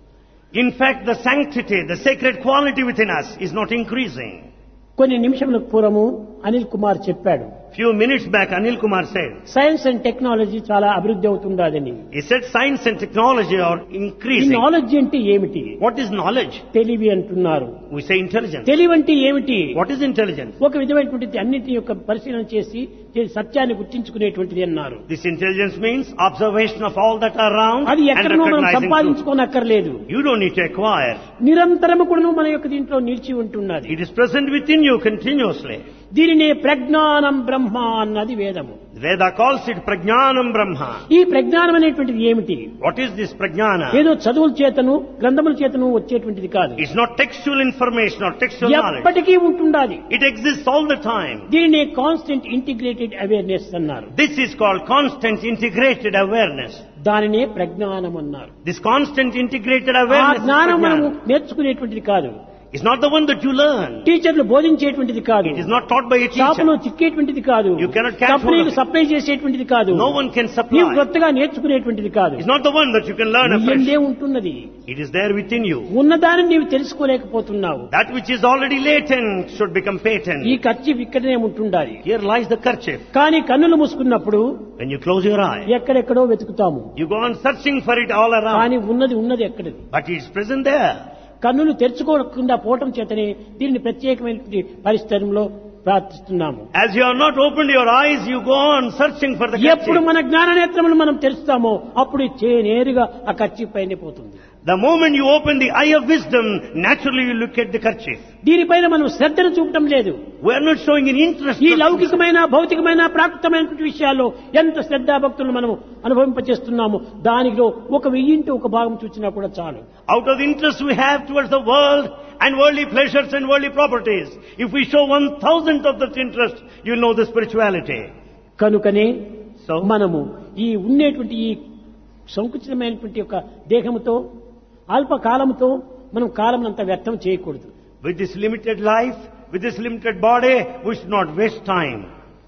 [SPEAKER 2] In fact, the sanctity, the sacred quality within us is not increasing.
[SPEAKER 1] కొన్ని నిమిషముల పూర్వము అనిల్ కుమార్ చెప్పాడు
[SPEAKER 2] Few minutes back, Anil Kumar said,
[SPEAKER 1] science and technology చాలా అభివృద్ధి అవుతుండదని
[SPEAKER 2] he said science and technology are
[SPEAKER 1] ఈ
[SPEAKER 2] increasing.
[SPEAKER 1] నాలెడ్జ్ అంటే ఏమిటి
[SPEAKER 2] What is knowledge?
[SPEAKER 1] తెలివి అంటున్నారు
[SPEAKER 2] We say intelligence.
[SPEAKER 1] తెలివి అంటే ఏమిటి
[SPEAKER 2] What is intelligence?
[SPEAKER 1] ఒక విధమైనటువంటి అన్నిటి యొక్క పరిశీలన చేసి దీని సత్యాన్ని గుర్తించుకునేటువంటిది అన్నారు
[SPEAKER 2] This intelligence means observation of all that are around
[SPEAKER 1] అది
[SPEAKER 2] and
[SPEAKER 1] ఎక్కడనో మనం
[SPEAKER 2] recognizing truth.
[SPEAKER 1] సంపాదించుకోనక్కర్లేదు
[SPEAKER 2] You don't need to acquire.
[SPEAKER 1] నిరంతరము కూడా మన యొక్క దీంట్లో నిలిచి ఉంటున్నది
[SPEAKER 2] It is present within you continuously.
[SPEAKER 1] దీనినే ప్రజ్ఞానం బ్రహ్మ అన్నది వేదము
[SPEAKER 2] Veda calls it prajnanam brahma.
[SPEAKER 1] ఈ ప్రజ్ఞానం అనేటువంటిది ఏమిటి
[SPEAKER 2] What is this prajnana?
[SPEAKER 1] ఏదో చదువుల చేతను గ్రంథముల చేతను వచ్చేటువంటిది కాదు
[SPEAKER 2] It's not textual information or textual knowledge.
[SPEAKER 1] ఎప్పటికీ ఉంటుండాలి
[SPEAKER 2] It exists all the time.
[SPEAKER 1] దీనినే కాన్స్టెంట్ ఇంటిగ్రేటెడ్ అవేర్నెస్ అన్నారు
[SPEAKER 2] This is called constant integrated awareness.
[SPEAKER 1] దానినే ప్రజ్ఞానం అన్నారు
[SPEAKER 2] This constant integrated
[SPEAKER 1] ఆ
[SPEAKER 2] awareness is
[SPEAKER 1] జ్ఞానం మనము
[SPEAKER 2] prajnana.
[SPEAKER 1] నేర్చుకునేటువంటిది కాదు
[SPEAKER 2] It's not the one that you learn.
[SPEAKER 1] టీచర్లు బోధించేటువంటిది కాదు
[SPEAKER 2] It is not taught by a
[SPEAKER 1] షాపులో
[SPEAKER 2] teacher.
[SPEAKER 1] చిక్కేటువంటిది కాదు
[SPEAKER 2] You cannot catch
[SPEAKER 1] కంపెనీలు
[SPEAKER 2] hold of it.
[SPEAKER 1] సప్లై చేసేటువంటిది కాదు
[SPEAKER 2] No one can
[SPEAKER 1] నీవు
[SPEAKER 2] supply.
[SPEAKER 1] కొత్తగా నేర్చుకునేటువంటిది కాదు
[SPEAKER 2] It's not the one that you can learn afresh.
[SPEAKER 1] నీయందే ఉంటున్నది
[SPEAKER 2] It is there within you.
[SPEAKER 1] ఉన్నదాన్ని నీవు తెలుసుకోలేకపోతున్నావు
[SPEAKER 2] That which is already latent should become
[SPEAKER 1] ఈ
[SPEAKER 2] patent.
[SPEAKER 1] ఖర్చు ఇక్కడనే ఉంటుండాలి
[SPEAKER 2] Here lies the kerchief.
[SPEAKER 1] కానీ కన్నులు మూసుకున్నప్పుడు
[SPEAKER 2] When you close your eye,
[SPEAKER 1] ఎక్కడెక్కడో వెతుకుతాము
[SPEAKER 2] you go on searching for it all around.
[SPEAKER 1] కానీ ఉన్నది ఉన్నది ఎక్కడది
[SPEAKER 2] But it's present there.
[SPEAKER 1] కన్నులు తెరుచుకోకుండా పోవటం చేతనే దీనిని ప్రత్యేకమైనటువంటి పరిస్థితుల్లో ప్రార్థిస్తున్నాము
[SPEAKER 2] As you have not opened your eyes, you go on searching for the
[SPEAKER 1] ఎప్పుడు
[SPEAKER 2] kerchief.
[SPEAKER 1] మన జ్ఞాన నేత్రములు మనం తెరుస్తామో అప్పుడు చే నేరుగా ఆ ఖర్చు పైన పోతుంది
[SPEAKER 2] The moment you open the eye of wisdom, naturally you look at the kerchief.
[SPEAKER 1] దీనిపైన మనం శ్రద్ధను చూపటం లేదు
[SPEAKER 2] We are not showing any interest.
[SPEAKER 1] ఈ లౌకికమైన భౌతికమైన ప్రాకృతమైనటువంటి విషయాల్లో ఎంత శ్రద్ధాభక్తులు మనం అనుభవింపచేస్తున్నామో దానిలో ఒక వెయ్యింటి ఒక భాగం చూసినా కూడా చాలు
[SPEAKER 2] Out of the interest we have towards the world and worldly pleasures and worldly properties, if we show one thousandth of that interest, you know the spirituality.
[SPEAKER 1] కనుకనే
[SPEAKER 2] So,
[SPEAKER 1] మనము ఈ ఉండేటువంటి ఈ సంకుచితమైనటువంటి యొక్క దేహముతో అల్పకాలముతో మనం కాలమునంత వ్యర్థం చేయకూడదు
[SPEAKER 2] with this limited life, with this limited body, we should not waste time.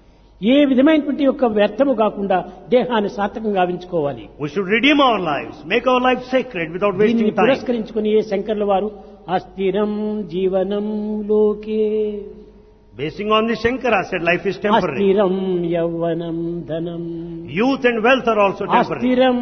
[SPEAKER 1] ఏ విధమైనటువంటి యొక్క వ్యర్థము కాకుండా దేహాన్ని సార్థకంగా గావించుకోవాలి
[SPEAKER 2] We should redeem our lives, make our lives sacred without
[SPEAKER 1] దీనిని
[SPEAKER 2] wasting time.
[SPEAKER 1] పురస్కరించుకుని ఏ శంకర్ల వారు అస్థిరం జీవనం లోకే
[SPEAKER 2] Basing on this, Shankara said life is temporary.
[SPEAKER 1] అస్థిరం యౌవనం ధనం
[SPEAKER 2] Youth and wealth are also temporary.
[SPEAKER 1] అస్థిరం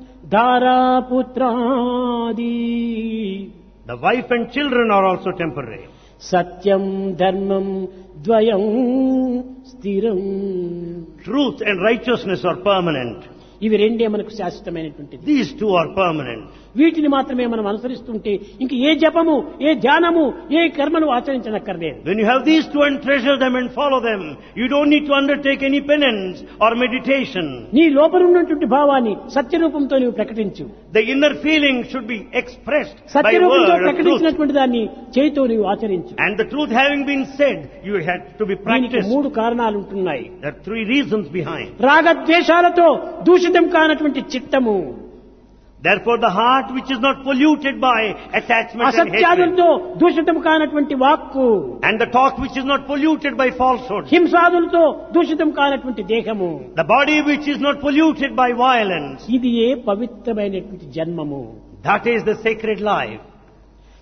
[SPEAKER 1] ధారాపుత్రాది
[SPEAKER 2] The wife and children are also temporary.
[SPEAKER 1] సత్యం ధర్మం ద్వయం స్థిరం
[SPEAKER 2] Truth and righteousness are permanent.
[SPEAKER 1] ఇవి రెండే మనకు శాశ్వతమైనటువంటిది
[SPEAKER 2] These two are permanent.
[SPEAKER 1] వీటిని మాత్రమే మనం అనుసరిస్తుంటే ఇంక ఏ జపము ఏ ధ్యానము ఏ కర్మను ఆచరించనక్కర్లేదు
[SPEAKER 2] When you have these two and treasure them and follow them, you don't need to undertake any penance or meditation.
[SPEAKER 1] నీ లోపల ఉన్నటువంటి భావాన్ని సత్యరూపంతో నీవు ప్రకటించు
[SPEAKER 2] The inner feeling should be expressed by
[SPEAKER 1] సత్యరూపంతో
[SPEAKER 2] word or truth.
[SPEAKER 1] ప్రకటించినటువంటి దాన్ని చేయితో నీవు ఆచరించు
[SPEAKER 2] And the truth having been said, you had to be
[SPEAKER 1] దీనికి
[SPEAKER 2] practiced.
[SPEAKER 1] మూడు కారణాలు ఉంటున్నాయి
[SPEAKER 2] There are three reasons behind.
[SPEAKER 1] రాగద్వేషాలతో దూషితం కానటువంటి చిత్తము
[SPEAKER 2] Therefore, the heart which is not polluted by attachment and hatred,
[SPEAKER 1] అసత్యాదులతో దూషితం కానటువంటి వాక్కు
[SPEAKER 2] and the talk which is not polluted by falsehood,
[SPEAKER 1] హింసాదులతో దూషితం కానటువంటి దేహము
[SPEAKER 2] the body which is not polluted by violence,
[SPEAKER 1] ఇది ఏ పవిత్రమైనటువంటి జన్మము
[SPEAKER 2] that is the sacred life.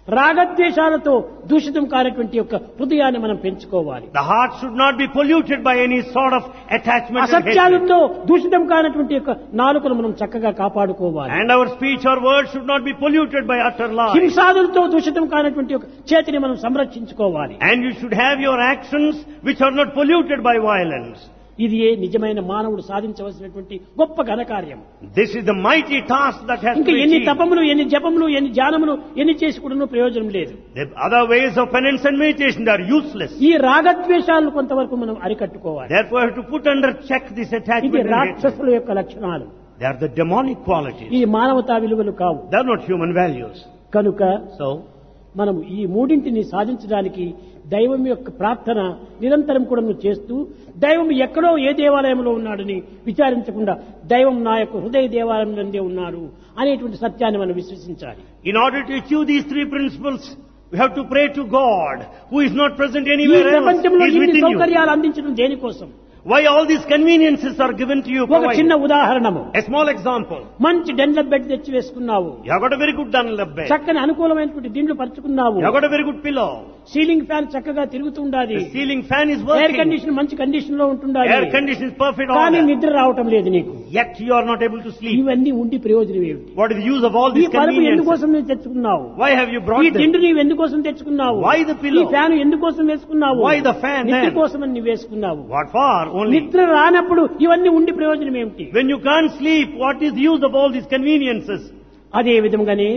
[SPEAKER 1] రాగద్వేషాలతో దూషితం కానటువంటి యొక్క హృదయాన్ని మనం పెంచుకోవాలి
[SPEAKER 2] The heart should not be polluted by any sort of attachment and hatred.
[SPEAKER 1] అసత్యాలతో దూషితం కానటువంటి యొక్క నాలుకను మనం చక్కగా కాపాడుకోవాలి
[SPEAKER 2] And our speech or words should not be polluted by utter lies.
[SPEAKER 1] హింసాదులతో దూషితం కానటువంటి యొక్క చేతిని మనం సంరక్షించుకోవాలి
[SPEAKER 2] And you should have your actions which are not polluted by violence.
[SPEAKER 1] ఇది ఏ నిజమైన మానవుడు సాధించవలసినటువంటి గొప్ప ఘనకార్యం
[SPEAKER 2] This is the mighty task that has to
[SPEAKER 1] ఇంకా
[SPEAKER 2] be
[SPEAKER 1] ఎన్ని
[SPEAKER 2] achieved.
[SPEAKER 1] తపములు ఎన్ని జపములు ఎన్ని ధ్యానములు ఎన్ని చేసి కూడా ప్రయోజనం లేదు
[SPEAKER 2] The other ways of penance and meditation they are useless.
[SPEAKER 1] ఈ రాగద్వేషాలను కొంతవరకు మనం అరికట్టుకోవాలి
[SPEAKER 2] Therefore, you have to put under check this
[SPEAKER 1] ఇది
[SPEAKER 2] attachment and hatred.
[SPEAKER 1] రాక్షసుల యొక్క లక్షణాలు
[SPEAKER 2] They are the demonic qualities.
[SPEAKER 1] ఈ మానవతా విలువలు కావు
[SPEAKER 2] They are not human values.
[SPEAKER 1] కనుక
[SPEAKER 2] So,
[SPEAKER 1] మనం ఈ మూడింటిని సాధించడానికి దైవం యొక్క ప్రార్థన నిరంతరం కూడా నువ్వు చేస్తూ దైవం ఎక్కడో ఏ దేవాలయంలో ఉన్నాడని విచారించకుండా దైవం నా యొక్క హృదయ దేవాలయం నుండే ఉన్నాడు అనేటువంటి సత్యాన్ని మనం విశ్వసించాలి
[SPEAKER 2] in order to achieve these three principles, we have to pray to God, who is not present
[SPEAKER 1] ఈ
[SPEAKER 2] anywhere else.
[SPEAKER 1] ప్రపంచంలో
[SPEAKER 2] He is
[SPEAKER 1] ఇన్ని
[SPEAKER 2] within you.
[SPEAKER 1] సౌకర్యాలు అందించడం దేనికోసం
[SPEAKER 2] Why all these conveniences are given to you?
[SPEAKER 1] ఒక చిన్న
[SPEAKER 2] provided?
[SPEAKER 1] ఉదాహరణము
[SPEAKER 2] A small example.
[SPEAKER 1] మంచి డెండ్ల bed తెచ్చి వేసుకున్నావు
[SPEAKER 2] You have got a very good Dunlop bed.
[SPEAKER 1] చక్కని అనుకూలమైనటువంటి దిండ్లు పరుచుకున్నావు
[SPEAKER 2] You have got a very good pillow.
[SPEAKER 1] Ceiling fan చక్కగా తిరుగుతుండాది
[SPEAKER 2] The ceiling fan is
[SPEAKER 1] air
[SPEAKER 2] working.
[SPEAKER 1] Condition మంచి కండిషన్ లో ఉంటుండాలి
[SPEAKER 2] Air condition is perfect
[SPEAKER 1] కానీ
[SPEAKER 2] order.
[SPEAKER 1] నిద్ర రావటం లేదు నీకు
[SPEAKER 2] Yet you are not able to sleep.
[SPEAKER 1] ఇవన్నీ ఉండి ప్రయోజనం ఏమిటి
[SPEAKER 2] What is the use of all
[SPEAKER 1] ఈ
[SPEAKER 2] these
[SPEAKER 1] పరుపు
[SPEAKER 2] conveniences?
[SPEAKER 1] ఎందుకోసం నువ్వు తెచ్చుకున్నావు
[SPEAKER 2] Why have you
[SPEAKER 1] ఈ
[SPEAKER 2] brought them?
[SPEAKER 1] దిండు నీవు ఎందుకోసం తెచ్చుకున్నావు
[SPEAKER 2] Why the pillow?
[SPEAKER 1] ఈ ఫ్యాన్ ఎందుకోసం వేసుకున్నావు
[SPEAKER 2] Why the fan
[SPEAKER 1] నిద్ర
[SPEAKER 2] then?
[SPEAKER 1] కోసం నువ్వు వేసుకున్నావు
[SPEAKER 2] What for? Only.
[SPEAKER 1] నిద్ర రానప్పుడు ఇవన్నీ ఉండి ప్రయోజనం ఏమిటి
[SPEAKER 2] When you can't sleep, what is the use of all these conveniences?
[SPEAKER 1] అదే విధంగానే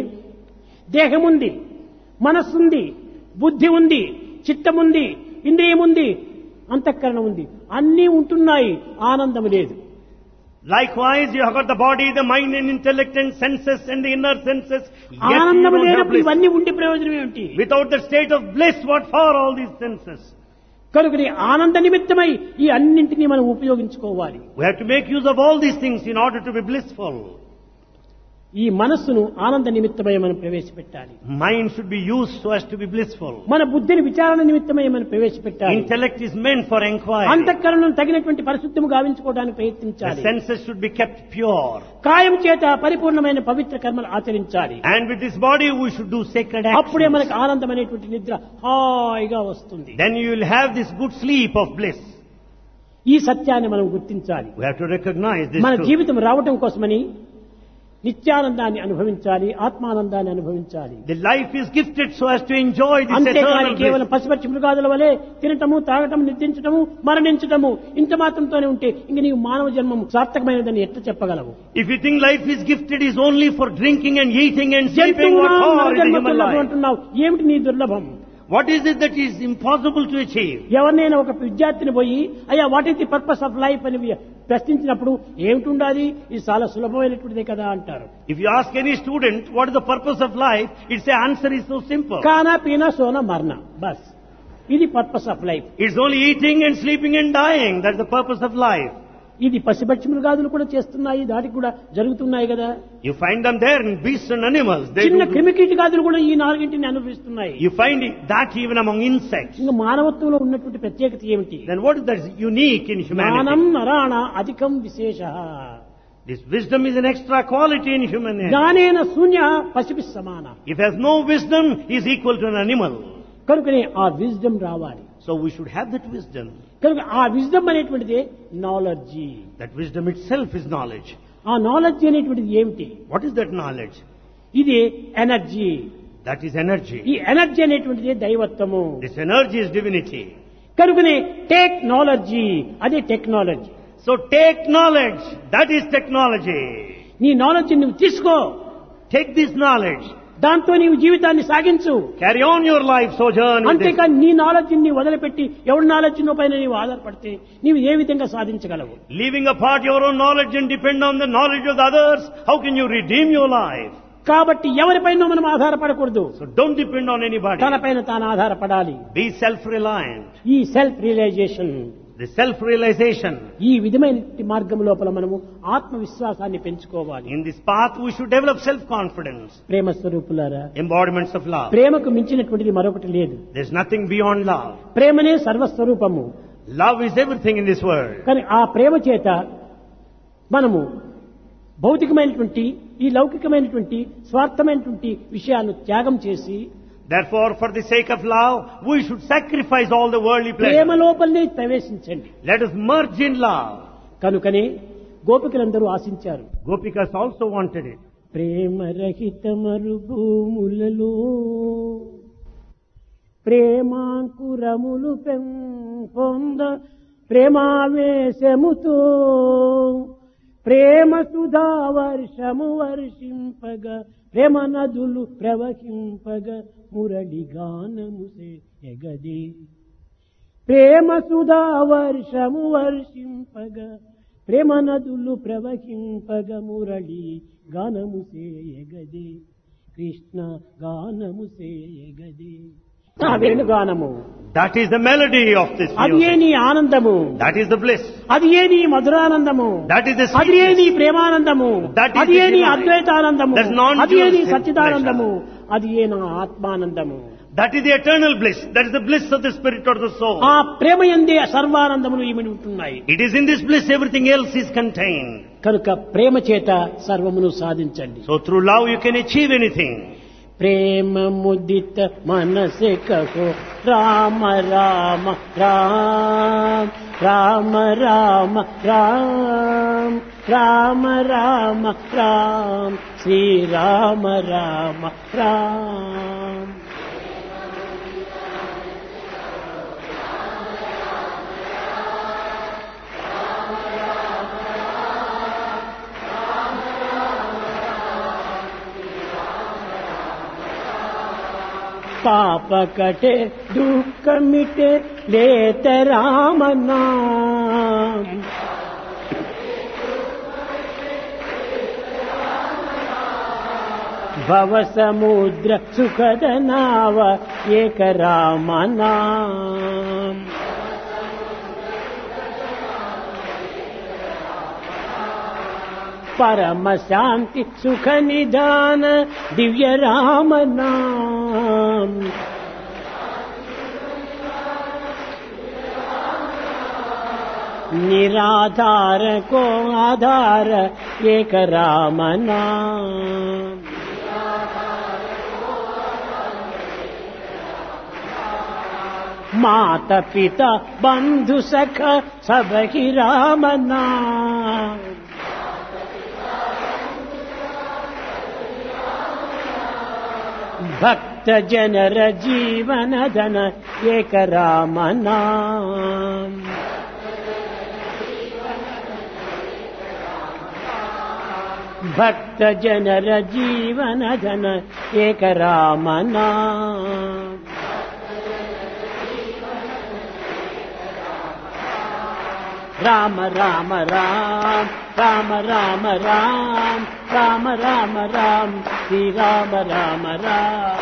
[SPEAKER 1] దేహం ఉంది మనస్సుంది బుద్ధి ఉంది చిత్తముంది ఇంద్రియం ఉంది అంతఃకరణం ఉంది అన్నీ ఉంటున్నాయి ఆనందం లేదు
[SPEAKER 2] Likewise, you have got the body, the mind and intellect and senses and the inner senses. Yet you
[SPEAKER 1] ఆనందం
[SPEAKER 2] don't have
[SPEAKER 1] లేనప్పుడు
[SPEAKER 2] bliss.
[SPEAKER 1] ఇవన్నీ ఉండి ప్రయోజనం ఏమిటి
[SPEAKER 2] Without the state of bliss, what for all these senses?
[SPEAKER 1] కనుక ఆనంద నిమిత్తమై ఈ అన్నింటినీ మనం ఉపయోగించుకోవాలి
[SPEAKER 2] We have to make use of all these things in order to be blissful.
[SPEAKER 1] ఈ మనస్సును ఆనంద నిమిత్తమై మనం ప్రవేశపెట్టాలి
[SPEAKER 2] Mind should be used so as to be blissful.
[SPEAKER 1] మన బుద్ధిని విచారణ నిమిత్తమై మనం ప్రవేశపెట్టాలి
[SPEAKER 2] Intellect is meant for inquiry.
[SPEAKER 1] అంతఃకరణను తగినటువంటి పరిశుద్ధము గావించుకోవడానికి
[SPEAKER 2] The
[SPEAKER 1] ప్రయత్నించాలి
[SPEAKER 2] senses should be kept pure.
[SPEAKER 1] కాయం చేత పరిపూర్ణమైన పవిత్ర కర్మలు ఆచరించాలి
[SPEAKER 2] And with this body, we should do sacred
[SPEAKER 1] అప్పుడే
[SPEAKER 2] actions.
[SPEAKER 1] మనకు ఆనందం అనేటువంటి నిద్ర హాయిగా వస్తుంది
[SPEAKER 2] Then you will have this good sleep of bliss.
[SPEAKER 1] ఈ సత్యాన్ని మనం గుర్తించాలి
[SPEAKER 2] We have to recognize this
[SPEAKER 1] మన
[SPEAKER 2] truth.
[SPEAKER 1] జీవితం రావటం కోసమని నిత్యానందాన్ని అనుభవించాలి ఆత్మానందాన్ని అనుభవించాలి
[SPEAKER 2] The life is gifted so as to enjoy this
[SPEAKER 1] అంతేకాని
[SPEAKER 2] eternal
[SPEAKER 1] కేవలం
[SPEAKER 2] bliss.
[SPEAKER 1] పసిపచ్చి మృగాదుల వలె తినటము తాగటము నిద్రించటము మరణించటము ఇంత మాత్రంతోనే ఉంటే ఇంక నీవు మానవ జన్మం సార్థకమైనదని ఎట్లా చెప్పగలవు
[SPEAKER 2] If you think life is gifted is only for drinking and eating and sleeping,
[SPEAKER 1] జంతువునా
[SPEAKER 2] what for is the
[SPEAKER 1] నరజన్మ
[SPEAKER 2] human
[SPEAKER 1] దుర్లభం
[SPEAKER 2] life?
[SPEAKER 1] అంటున్నావు ఏమిటి నీ దుర్లభం
[SPEAKER 2] What is it that is impossible to achieve?
[SPEAKER 1] ఎవరినైనా ఒక విద్యార్థిని పోయి అయ్యా what is the purpose of life అని ప్రశ్నించినప్పుడు ఏమిటి ఉండాలి ఇది చాలా సులభమైనటువంటిదే కదా అంటారు
[SPEAKER 2] If you ask any student what is the purpose of life, its answer is so simple.
[SPEAKER 1] కానా పీనా సోనా మరణ బస్ ఇది purpose of life
[SPEAKER 2] It's only eating and sleeping and dying. That's the purpose of life.
[SPEAKER 1] ఇది పసిపక్షి మృగాదులు కూడా చేస్తున్నాయి దాటికి కూడా జరుగుతున్నాయి కదా
[SPEAKER 2] You find them there in beasts and animals. They
[SPEAKER 1] చిన్న
[SPEAKER 2] do,
[SPEAKER 1] క్రిమికీటకాదులు కూడా ఈ నాలుగింటిని అనుభవిస్తున్నాయి
[SPEAKER 2] you find it- that even among insects.
[SPEAKER 1] ఇంకా మానవత్వంలో ఉన్నటువంటి ప్రత్యేకత ఏమిటి
[SPEAKER 2] Then what is that is unique in
[SPEAKER 1] జ్ఞానం
[SPEAKER 2] humanity?
[SPEAKER 1] నరాణ అధికం విశేష
[SPEAKER 2] This wisdom is an extra quality in human nature.
[SPEAKER 1] జ్ఞానేన శూన్య పసిపి సమాన
[SPEAKER 2] If has no wisdom, he is equal to an animal.
[SPEAKER 1] కనుకనే ఆ విజ్డమ్ రావాలి
[SPEAKER 2] So we should have that wisdom.
[SPEAKER 1] కనుక ఆ విజ్డమ్ అనేటువంటిది knowledge
[SPEAKER 2] That wisdom itself is knowledge.
[SPEAKER 1] ఆ knowledge అనేటువంటిది ఏమిటి
[SPEAKER 2] What is that knowledge?
[SPEAKER 1] ఇది ఎనర్జీ
[SPEAKER 2] That is energy.
[SPEAKER 1] ఈ ఎనర్జీ అనేటువంటిది దైవత్వము
[SPEAKER 2] This energy is divinity.
[SPEAKER 1] కనుకనే టేక్ నాలెడ్జీ అదే technology
[SPEAKER 2] So take knowledge. That is technology.
[SPEAKER 1] నీ నాలెడ్జ్ నువ్వు తీసుకో
[SPEAKER 2] Take this knowledge.
[SPEAKER 1] దాంతో నీవు జీవితాన్ని సాగించు
[SPEAKER 2] Carry on your life sojourn with this.
[SPEAKER 1] అంతేకాని నీ నాలెడ్జ్ ని వదిలిపెట్టి ఎవరి నాలెడ్జ్ పైన నీవు ఆధారపడితే నీవు ఏ విధంగా సాధించగలవు
[SPEAKER 2] Leaving apart your own knowledge and depend on the knowledge of the others, how can you redeem your life?
[SPEAKER 1] కాబట్టి ఎవరిపైన మనం ఆధారపడకూడదు
[SPEAKER 2] So don't depend on anybody.
[SPEAKER 1] తనపైన తాను ఆధారపడాలి
[SPEAKER 2] Be self-reliant.
[SPEAKER 1] ఈ సెల్ఫ్ రియలైజేషన్
[SPEAKER 2] The self-realization.
[SPEAKER 1] ఈ విధమైన మార్గం లోపల మనము ఆత్మవిశ్వాసాన్ని పెంచుకోవాలి
[SPEAKER 2] In this path, we should develop self-confidence.
[SPEAKER 1] ప్రేమ స్వరూపులారా
[SPEAKER 2] Embodiments of love.
[SPEAKER 1] ప్రేమకు మించినటువంటిది మరొకటి లేదు
[SPEAKER 2] There's nothing beyond love.
[SPEAKER 1] ప్రేమనే సర్వస్వరూపము
[SPEAKER 2] Love is everything in this world.
[SPEAKER 1] కానీ ఆ ప్రేమ చేత మనము భౌతికమైనటువంటి ఈ లౌకికమైనటువంటి స్వార్థమైనటువంటి విషయాలను త్యాగం చేసి
[SPEAKER 2] Therefore, for the sake of love, we should sacrifice all the worldly
[SPEAKER 1] Prema
[SPEAKER 2] pleasures.
[SPEAKER 1] లోపలనే ప్రవేశించండి
[SPEAKER 2] Let us merge in love.
[SPEAKER 1] కనుకనే గోపికలందరూ ఆశించారు
[SPEAKER 2] Gopikas also wanted it.
[SPEAKER 1] ప్రేమరహిత మరుభూములలో ప్రేమాంకురములు పెంపొంద ప్రేమావేశముతో ప్రేమ సుధా వర్షము వర్షింపగా ప్రేమ నదులు ప్రవహింపగా మురళి గానముసే ఎగదే ప్రేమ సుధా వర్షము వర్షింపగా ప్రేమ నదులు ప్రవహింపగ మురళి గానము సేయగదే కృష్ణ గానము సేయగదే నా వేణుగానము
[SPEAKER 2] That is the melody of this
[SPEAKER 1] అది ఏ
[SPEAKER 2] music.
[SPEAKER 1] నీ ఆనందము
[SPEAKER 2] That is the bliss.
[SPEAKER 1] అది ఏ నీ మధురానందము
[SPEAKER 2] That is the
[SPEAKER 1] అది ఏ నీ
[SPEAKER 2] sweetness.
[SPEAKER 1] ప్రేమానందము
[SPEAKER 2] That is
[SPEAKER 1] అది ఏ
[SPEAKER 2] the
[SPEAKER 1] నీ
[SPEAKER 2] delight.
[SPEAKER 1] అద్వైతానందము
[SPEAKER 2] That's non-dual
[SPEAKER 1] అది ఏ నీ
[SPEAKER 2] pleasure.
[SPEAKER 1] సచ్చిదానందము అది ఏ నా ఆత్మానందము
[SPEAKER 2] That is the eternal bliss. That is the bliss of the spirit or the soul.
[SPEAKER 1] ఆ ప్రేమ ఎందే సర్వానందములు ఇమిడి ఉంటున్నాయి
[SPEAKER 2] It is in this bliss everything else is contained.
[SPEAKER 1] కనుక ప్రేమ చేత సర్వమును సాధించండి
[SPEAKER 2] So through love you can achieve anything.
[SPEAKER 1] ప్రేమ ముదిత మనసే కహో రామ రామ రామ రామ రామ రామ రామ రామ రామ శ్రీ రామ రామ రామ పాప కటే దుఃఖ మిటే లేత రామ నామ భవ సముద్ర సుఖద నావ ఏక రామ నామ పరమ శాంతి సుఖ నిదాన దివ్య రామ నామ निराधार को आधार एक राम नाम माता पिता बंधु सख सब ही राम नाम भक्त जनर जीवन धन एक राम नाम भक्त जनर जीवन धन एक राम नाम राम राम राम राम राम राम राम राम राम श्री राम राम राम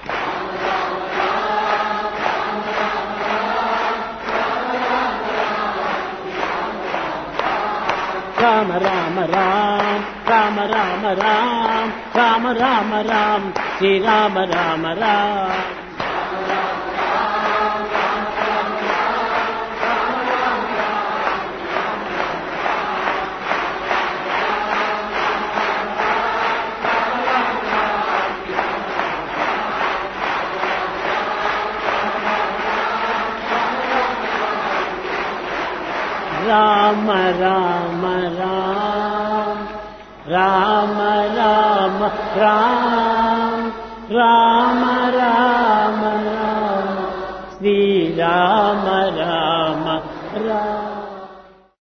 [SPEAKER 1] राम राम राम राम राम राम राम राम राम श्री राम राम राम राम राम राम राम राम राम राम राम राम श्री राम राम राम